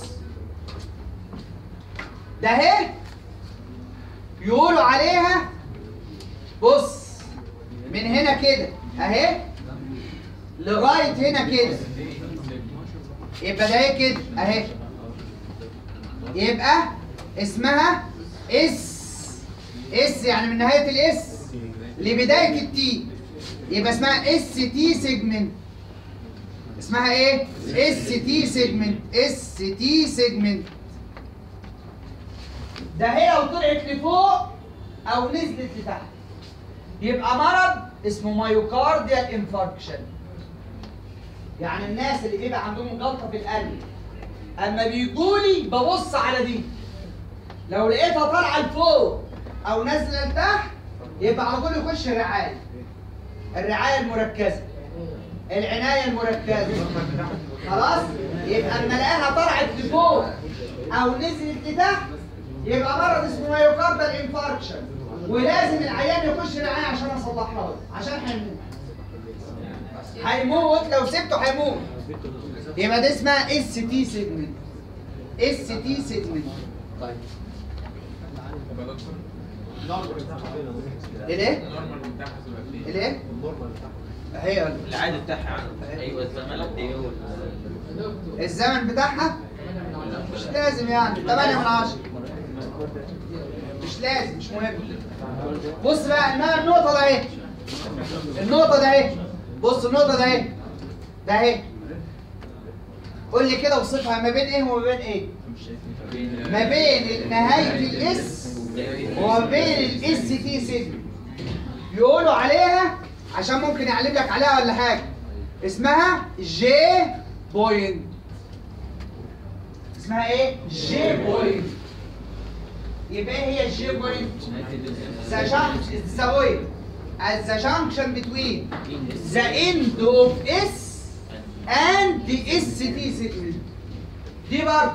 S2: ده اهي يقولوا عليها بص من هنا كده اهي لغايه هنا كده يبقى ده ايه كده اهي يبقى اسمها اس اس يعني من نهايه الاس لبدايه التي يبقى اسمها اس تي سيجمنت اسمها ايه اس تي سيجمنت اس تي سيجمنت ده هي لو طلعت لفوق او نزلت لتحت يبقى مرض اسمه مايوكارديال انفاركشن يعني الناس اللي بيبقى عندهم جلطه في القلب اما بيجولي ببص على دي لو لقيتها طالعه لفوق او نازله لتحت يبقى على طول يخش الرعايه الرعايه المركزه العنايه المركزه خلاص يبقى اما الاقيها طلعت لفوق او نزلت لتحت يبقى مرض اسمه مايوكاردال انفاركشن ولازم العيان يخش الرعايه عشان اصلحها له عشان هيموت هيموت لو سبته هيموت يبقى ده اسمها اس تي سيجمنت اس تي سيجمنت طيب الايه؟ الايه؟ هي
S3: العادي بتاعها عنده ايوه الزمن قد ايه وال-
S2: الزمن بتاعها مش لازم يعني 8 من 10 مش لازم مش مهم بص بقى انما النقطة ده اهي النقطة ده اهي بص النقطة ده اهي ده اهي قول لي كده وصفها ما بين ايه وما بين ايه؟ ما بين نهاية الاس وما بين الاس تي سيجما يقولوا عليها عشان ممكن يعلم لك عليها ولا حاجة اسمها جي بوينت اسمها ايه؟ جي بوينت يبقى ايه هي الجي بوينت؟ the junction the way at the junction between the end of S and the ST segment دي برضه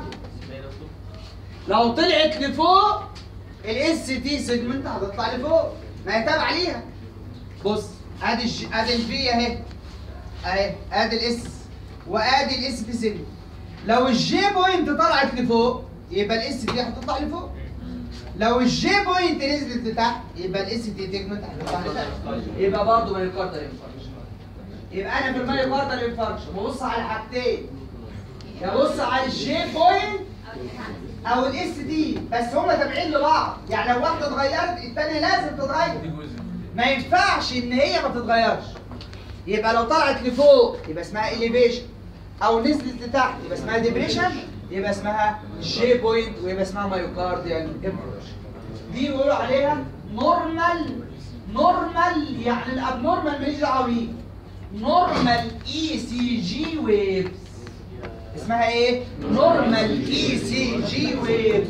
S2: لو طلعت لفوق الاس تي سيجمنت هتطلع لفوق ما هي تابعه ليها بص ادي الج... ادي الفي اهي اهي ادي الاس وادي الاس تي سيجمنت لو الجي بوينت طلعت لفوق يبقى الاس تي هتطلع لفوق لو الجي بوينت نزلت لتحت يبقى الاس تي سيجمنت هتطلع لتحت يبقى برضه مايوكاردال انفاركشن يبقى انا في المايوكاردال انفاركشن ببص على حاجتين ببص على الجي بوينت او الاس دي بس هما تابعين لبعض يعني لو واحده اتغيرت الثانيه لازم تتغير ما ينفعش ان هي ما تتغيرش يبقى لو طلعت لفوق يبقى اسمها اليفيشن او نزلت لتحت يبقى اسمها ديبريشن يبقى اسمها جي بوينت ويبقى اسمها مايوكارديال انفاركشن دي بيقولوا عليها نورمال نورمال يعني الابنورمال ماليش دعوه بيه نورمال اي سي جي ويفز اسمها ايه؟ نورمال اي سي جي ويفز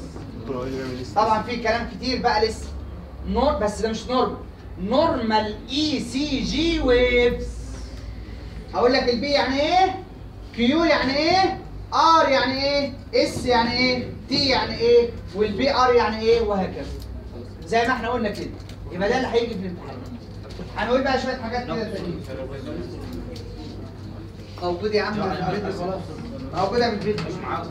S2: طبعا في كلام كتير بقى لسه نور بس ده مش نورمال نورمال اي سي جي ويفز هقول لك البي يعني ايه؟ كيو يعني ايه؟ ار يعني ايه؟ اس يعني ايه؟ تي يعني ايه؟ والبي ار يعني ايه؟ وهكذا زي ما احنا قلنا كده يبقى ده اللي هيجي في الامتحان هنقول بقى شويه حاجات كده تانيين موجود يا عم في الفيديو خلاص موجوده في الفيديو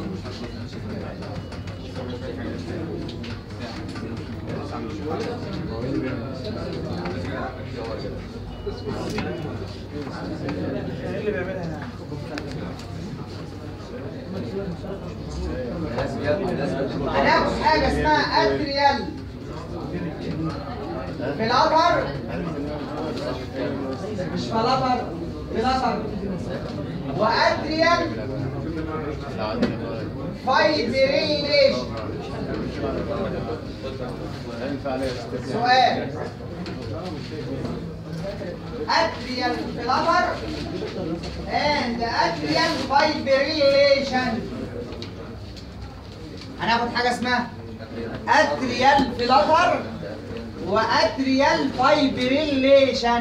S2: هناخد حاجه اسمها اتريال في الأطر مش في الأطر في الأطر وأتريال فايبريليشن سؤال اتريال فلاتر and اتريال فايبريليشن هناخد حاجه اسمها اتريال فلاتر واتريال فايبريليشن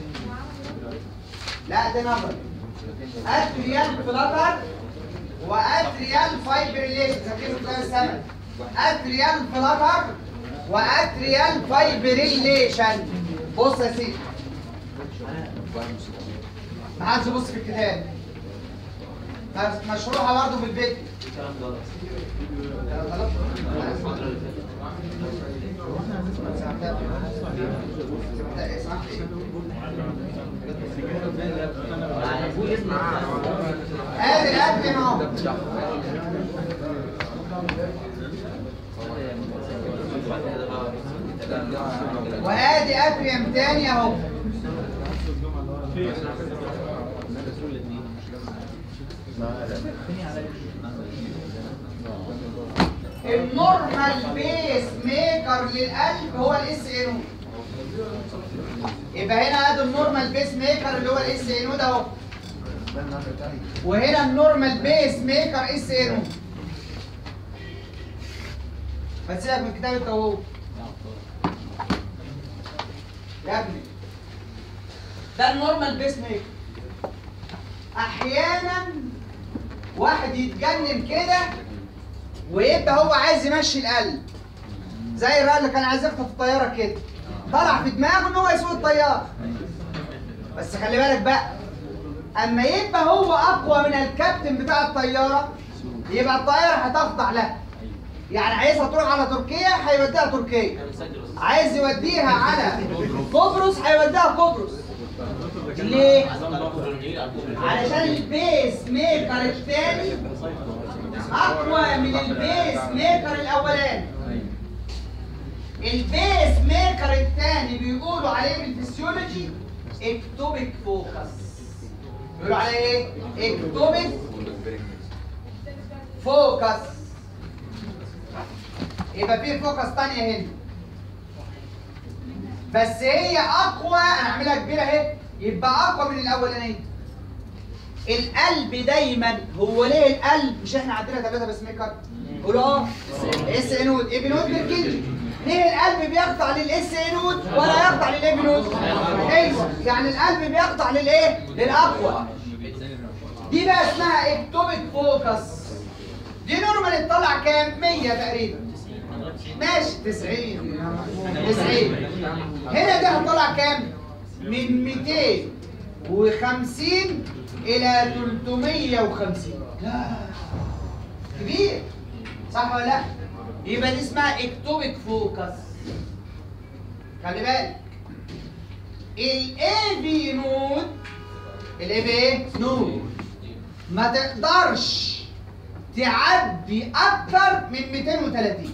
S2: لا ده نظر اتريال فلاتر واتريال فايبريليشن ركزوا في السمك اتريال فلاتر واتريال فايبريليشن بص يا سيدي ما حدش يبص في الكتاب م- مشروحه برضه في البيت
S3: الكلام غلط
S2: خلاص؟ اسمع ادي الاكل اهو وادي افريم تاني اهو النورمال بيس ميكر للقلب هو الاس اي نود يبقى هنا ادي النورمال بيس ميكر اللي هو الاس اي نود اهو وهنا النورمال بيس ميكر اس اي نود بس سيبك من كتاب التوهو يا ابني ده النورمال بيس ميكر احيانا واحد يتجنن كده ويبقى هو عايز يمشي القلب زي الراجل اللي كان عايز يخطف الطياره كده طلع في دماغه ان هو يسوق الطياره بس خلي بالك بقى اما يبقى هو اقوى من الكابتن بتاع الطياره يبقى الطياره هتخضع له يعني عايزها تروح على تركيا هيوديها تركيا عايز يوديها على قبرص هيوديها قبرص ليه؟ علشان البيس ميكر الثاني اقوى من البيس ميكر الاولاني البيس ميكر الثاني بيقولوا عليه في الفسيولوجي اكتوبيك فوكس بيقولوا عليه ايه؟ اكتوبيك فوكس يبقى في فوكس تانية هنا بس هي اقوى انا هعملها كبيره اهي يبقى اقوى من الاولانيه القلب دايما هو ليه القلب مش احنا عندنا ثلاثه بس ميكر قولوا اه اس اي نود اي بي نود بالكلمه ليه القلب بيخضع للاس اي نود ولا يخضع للاي بي نود ايوه يعني القلب بيخضع للايه للاقوى دي بقى اسمها اكتوبيك فوكس دي نورمال تطلع كام 100 تقريبا ماشي 90 90 هنا دي هتطلع كام من 250 الى 350 لا كبير صح ولا لا يبقى دي اسمها اكتوبيك فوكس خلي بالك الاي بي نود الاي بي ايه نود ما تقدرش تعدي اكتر من 230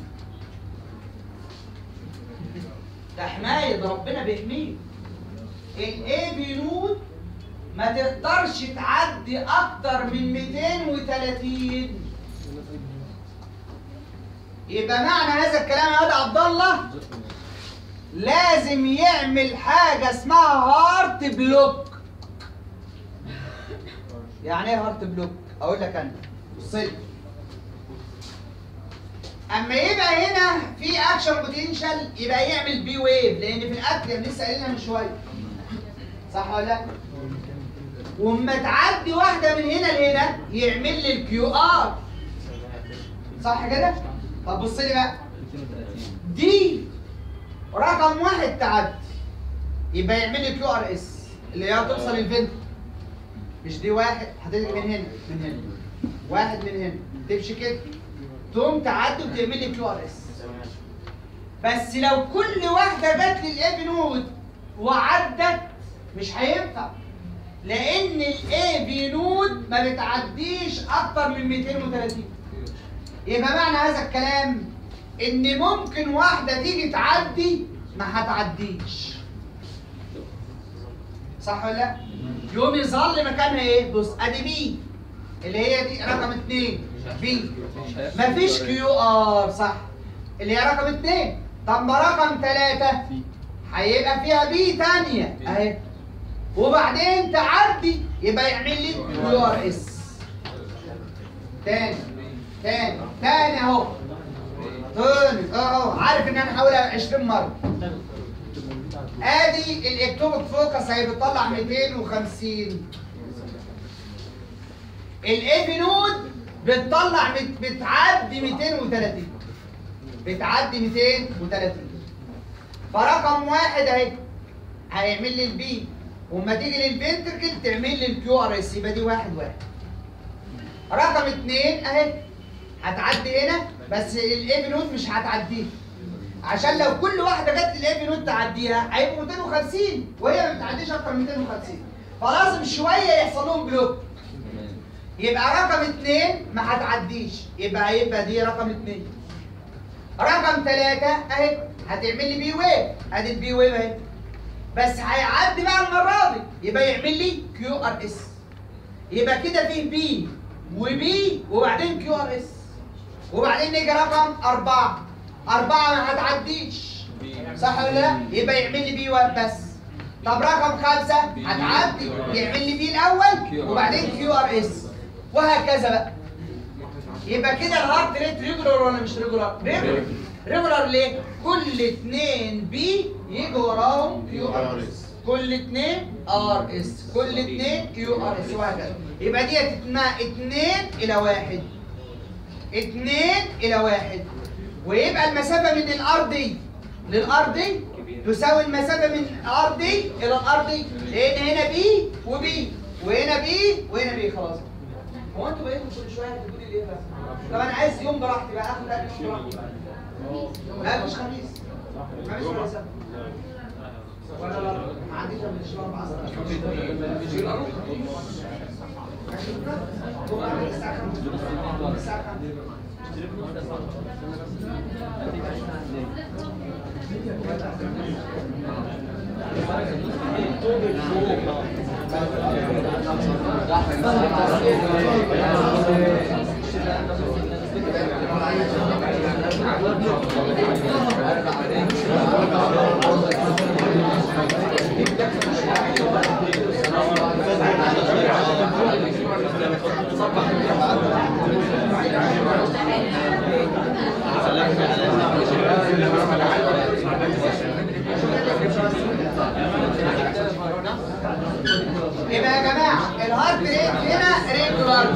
S2: ده حمايه ده ربنا بيحميه الاي بي نود ما تقدرش تعدي اكتر من 230 يبقى معنى هذا الكلام يا واد عبد الله لازم يعمل حاجه اسمها هارت بلوك يعني ايه هارت بلوك اقول لك انا بص لي اما يبقى هنا في اكشن بوتنشال يبقى يعمل بي ويف لان في الاكل لسه قايلنا من شويه صح ولا لا واما تعدي واحده من هنا لهنا يعمل لي الكيو ار صح كده طب بص لي بقى دي رقم واحد تعدي يبقى يعمل لي كيو ار اس اللي هي توصل الفنت مش دي واحد هتيجي من هنا من هنا واحد من هنا تمشي كده تقوم تعدي وتعمل لي كيو ار اس بس لو كل واحده جت للاي نود وعدت مش هينفع لان الاي بي نود ما بتعديش اكتر من 230 يبقى معنى هذا الكلام ان ممكن واحده تيجي تعدي ما هتعديش صح ولا لا يقوم يظل مكانها ايه بص ادي بي اللي هي دي رقم اتنين بي مفيش كيو ار صح اللي هي رقم اتنين طب ما رقم تلاتة هيبقى فيها بي تانية اهي وبعدين تعدي يبقى يعمل لي كيو ار اس تاني تاني تاني اهو تاني اهو عارف ان انا هقولها 20 مره ادي الاكتوبك فوكس هي بتطلع 250 الاي نود بتطلع مت- بتعدي 230 بتعدي 230 فرقم واحد اهي هيعمل لي البي وما تيجي للفنتركل تعمل لي الكيو ار اس يبقى دي واحد واحد رقم اتنين اهي هتعدي هنا بس الاي نوت مش هتعديها عشان لو كل واحده جت الاي نوت تعديها هيبقوا 250 وهي ما بتعديش اكتر من 250 فلازم شويه يحصل لهم بلوك يبقى رقم اتنين ما هتعديش يبقى هيبقى دي رقم اتنين رقم ثلاثة اهي هتعمل لي بي ويف ادي البي ويف اهي بس هيعدي بقى المرة دي يبقى يعمل لي كيو ار اس يبقى كده فيه بي وبي وبعدين كيو ار اس وبعدين نيجي رقم أربعة أربعة ما هتعديش صح ولا لا؟ يبقى يعمل لي بي ويف بس طب رقم خمسة هتعدي يعمل لي بي الأول وبعدين كيو ار اس وهكذا بقى يبقى كده الهارت ريت ريجولار ولا مش ريجولار؟ ريجولار ريجولار ليه؟ كل اتنين بي يجوا وراهم كيو ار اس كل اتنين ار اس كل اتنين كيو ار اس وهكذا يبقى دي اسمها اتنين الى واحد اتنين الى واحد ويبقى المسافة من الارضي للارضي تساوي المسافة من الارضي الى الارضي لان هنا بي وبي وهنا بي وهنا بي خلاص هو انتوا بقيتوا كل شويه تقولوا لي ايه بس طب انا عايز يوم براحتي بقى اخد اكل يوم براحتي لا مش خميس خميس ولا سبت ولا لا ما عنديش قبل الشهر اربع ساعات الساعه 5 الساعه 5 يبقى يا جماعه الهارت ريت هنا ريجولار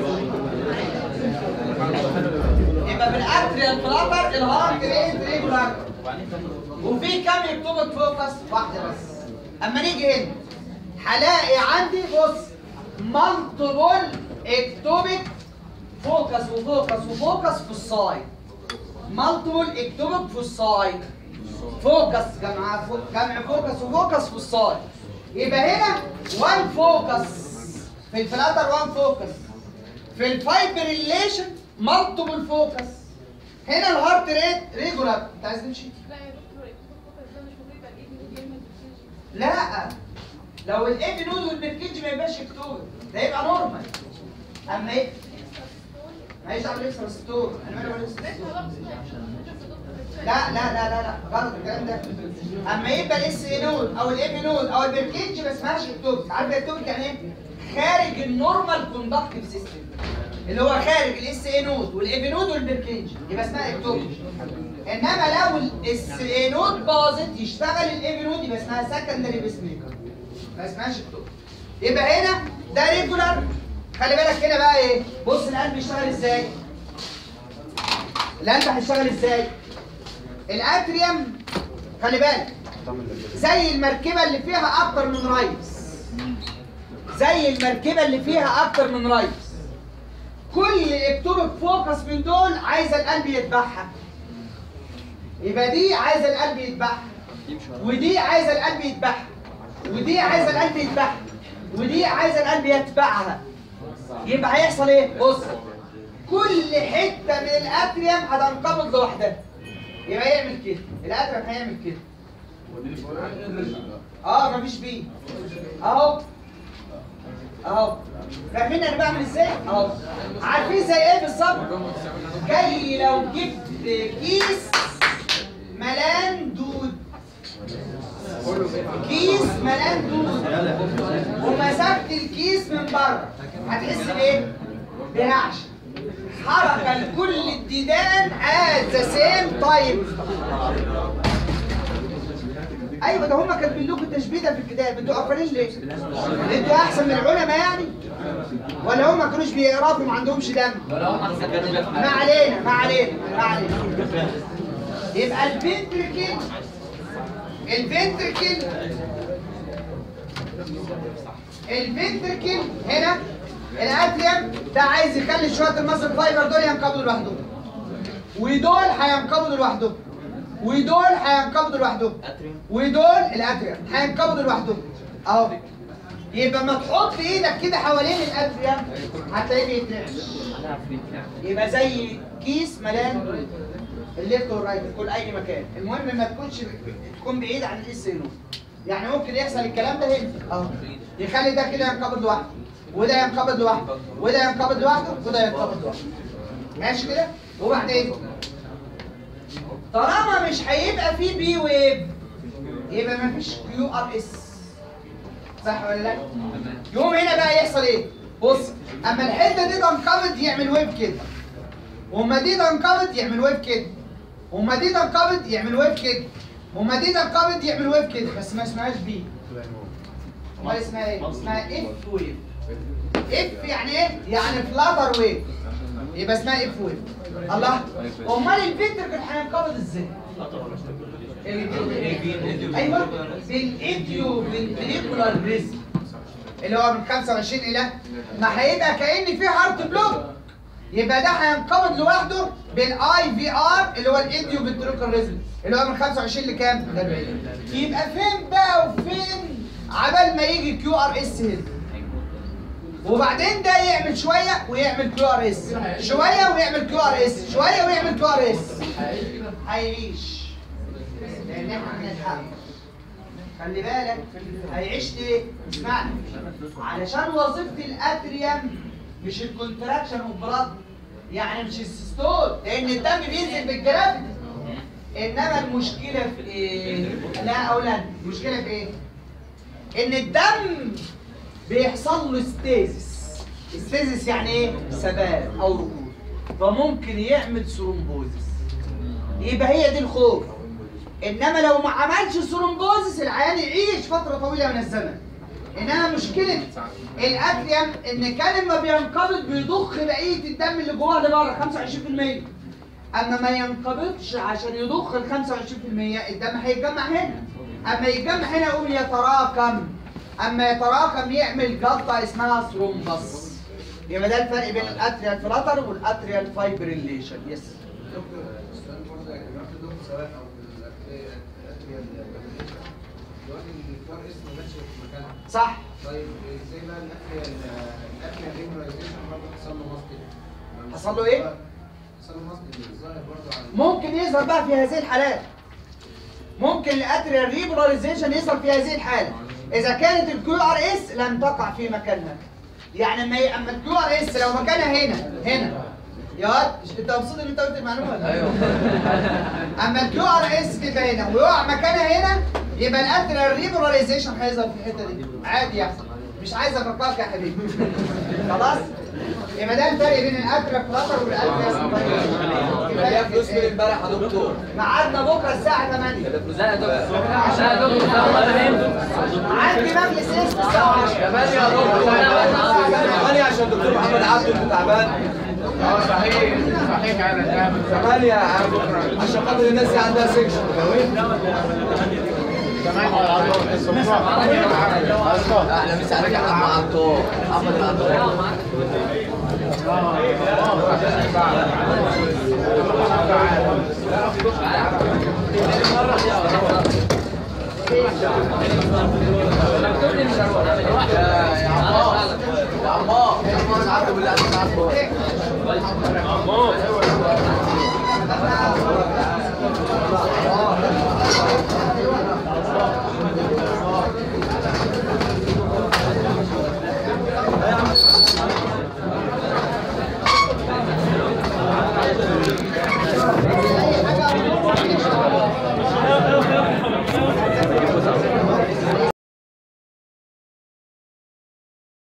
S2: يبقى في الاتريال فلاتر الهارت ريت ريجولار وفي كام يكتبك فوكس واحده بس اما نيجي هنا هلاقي عندي بص مالتيبل اكتوبك فوكس وفوكس وفوكس في السايد مالتيبل اكتوبك في السايد فوكس جمع فو... جمع فوكس وفوكس في السايد يبقى هنا 1 فوكس في الفلاتر 1 فوكس في الفايبر ريليشن مالتيبل فوكس هنا الهارت ريت ريجولار انت عايز تمشي؟
S7: لا يا دكتور الفوكس ده مش المفروض يبقى الايد جاي من الفيش
S2: لا لو الاي نود والبركيج ما يبقاش اكتوبر ده يبقى نورمال اما ايه؟ معيش عامل اكسترا ريسبتور انا مالي ولا ريسبتور لا لا لا لا لا غلط الكلام ده اما يبقى الاس اي نود او الاي نود او البركيج ما اسمهاش اكتوبر عارف اكتوبر يعني ايه؟ خارج النورمال كوندكتيف سيستم اللي هو خارج الاس اي نود والاي نود والبركيج يبقى اسمها اكتوبر انما لو الاس اي نود باظت يشتغل الاي نود يبقى اسمها سكندري بيس ميكر ما اسمهاش اكتوبر يبقى هنا ده ريجولار خلي بالك هنا بقى ايه بص القلب بيشتغل ازاي القلب هيشتغل ازاي الاتريوم خلي بالك زي المركبه اللي فيها اكتر من ريس زي المركبه اللي فيها اكتر من ريس كل اكتوبك فوكس من دول عايزه القلب يتبعها يبقى دي عايزه القلب يتبعها ودي عايزه القلب يتبعها ودي عايزه القلب يتبعها ودي عايزه القلب يتبعها يبقى هيحصل ايه بص كل حته من الاتريوم هتنقبض لوحدها يبقى يعمل كده الاتريوم هيعمل كده اه مفيش بيه اهو اهو فاهمين انا بعمل ازاي اهو عارفين زي ايه بالظبط جاي لو جبت كيس ملان دود كيس ملان دود ومسكت الكيس من بره هتحس بايه برعش حركه لكل الديدان at the same time ايوه ده هم كاتبين لكم التشبيه ده في الكتاب انتوا قافلين ليه؟ انتوا احسن من العلماء يعني؟ ولا هم ما كانوش بيقرفوا ما عندهمش دم؟ ما علينا ما علينا ما علينا يبقى الفنتركل الفنتركل الفنتركل هنا الاتريم ده عايز يخلي شويه المصل فايبر دول ينقبضوا لوحدهم ودول هينقبضوا لوحدهم ودول هينقبضوا لوحدهم ودول الاتريم هينقبضوا لوحدهم اهو يبقى ما تحط ايدك كده حوالين الاتريم هتلاقيه بيترعش يبقى زي كيس ملان الليفت والرايت في كل اي مكان المهم ما تكونش تكون بعيد عن الاس هنا يعني ممكن يحصل الكلام ده هنا اهو يخلي ده كده ينقبض لوحده وده ينقبض لوحده وده ينقبض لوحده وده ينقبض لوحده ماشي كده وبعدين طالما مش هيبقى فيه بي ويف يبقى مفيش كيو ار اس صح ولا لا؟ يقوم هنا بقى يحصل ايه؟ بص اما الحته دي تنقبض يعمل ويف كده وما دي تنقبض يعمل ويف كده وما دي تنقبض يعمل ويف كده وما دي تنقبض يعمل ويف كده بس ما اسمهاش بي امال اسمها ايه؟ اسمها اف ويف اف يعني ايه؟ يعني فلاتر ويف يبقى اسمها اف ويف الله امال الفنتركل هينقبض ازاي؟ ايوه بالايديو فنتريكولار ريزم اللي هو من 25 الى ما هيبقى كان في هارت بلوك يبقى ده هينقبض لوحده بالاي في ار اللي هو الايديو فنتريكولار ريزم اللي هو من 25 لكام؟ ل 40 يبقى فين بقى وفين عبال ما يجي كيو ار اس هنا وبعدين ده يعمل شويه ويعمل كيو ار اس شويه ويعمل كيو ار اس شويه ويعمل كيو ار اس هيعيش لان احنا هنلحقه خلي بالك هيعيش ليه؟ اسمعني علشان وظيفه الاتريم مش الكونتراكشن اوف بلاد يعني مش السيستول لان الدم بينزل بالجرافيتي انما المشكله في ايه؟ لا اولا المشكله في ايه؟ ان الدم بيحصل له ستيزس ستيزس يعني ايه؟ ثبات او ركود فممكن يعمل ثرومبوزس يبقى هي دي الخوف انما لو ما عملش ثرومبوزس العيان يعيش فتره طويله من الزمن انما مشكله الاتريم ان كان لما بينقبض بيضخ بقيه الدم اللي جواه لبره 25% اما ما ينقبضش عشان يضخ ال 25% الدم هيتجمع هنا اما يتجمع هنا يقوم يتراكم اما يتراكم يعمل جلطه اسمها ثرومبس يبقى ده الفرق بين الاتريال فلاتر والاتريال فايبريليشن يس
S8: دكتور السؤال برضه يعني رحت دكتور سواء او في الاتريال دلوقتي الكوار اسمه ماشي في مكانها
S2: صح
S8: طيب ازاي بقى الاتريال الاتريال ريمورايزيشن برضه حصل له ماسك
S2: حصل له ايه؟
S8: حصل له ماسك الظاهر برضه على
S2: ممكن يظهر بقى في هذه الحالات ممكن الاتريال ريبولاريزيشن يظهر في هذه الحاله اذا كانت الكيو ار اس لم تقع في مكانها يعني اما ي- اما الكيو ار اس لو مكانها هنا هنا يا واد مش انت مبسوط ان انت قلت المعلومه ولا ايوه اما الكيو ار اس تبقى هنا ويقع مكانها هنا يبقى الاتريال ريبولاريزيشن هيظهر في الحته دي عادي يحصل مش عايز افكرك يا حبيبي خلاص يبقى ده الفرق بين الاتريال فلاتر والاتريال
S1: مليان فلوس من امبارح يا دكتور
S2: ميعادنا بكره الساعه 8
S6: لا يا دكتور لا يا دكتور ده والله فهمت
S2: عندي مجلس اسم الساعه 10
S1: 8 يا دكتور 8 عشان الدكتور محمد عبده اللي تعبان
S8: اه صحيح صحيح على كامل
S1: 8 يا عم عشان خاطر الناس اللي عندها سكشن اهلا مسا عليك يا عم عطار محمد العطار يا يا عمار يا عمار يا عمار العبد بالله عليك عطار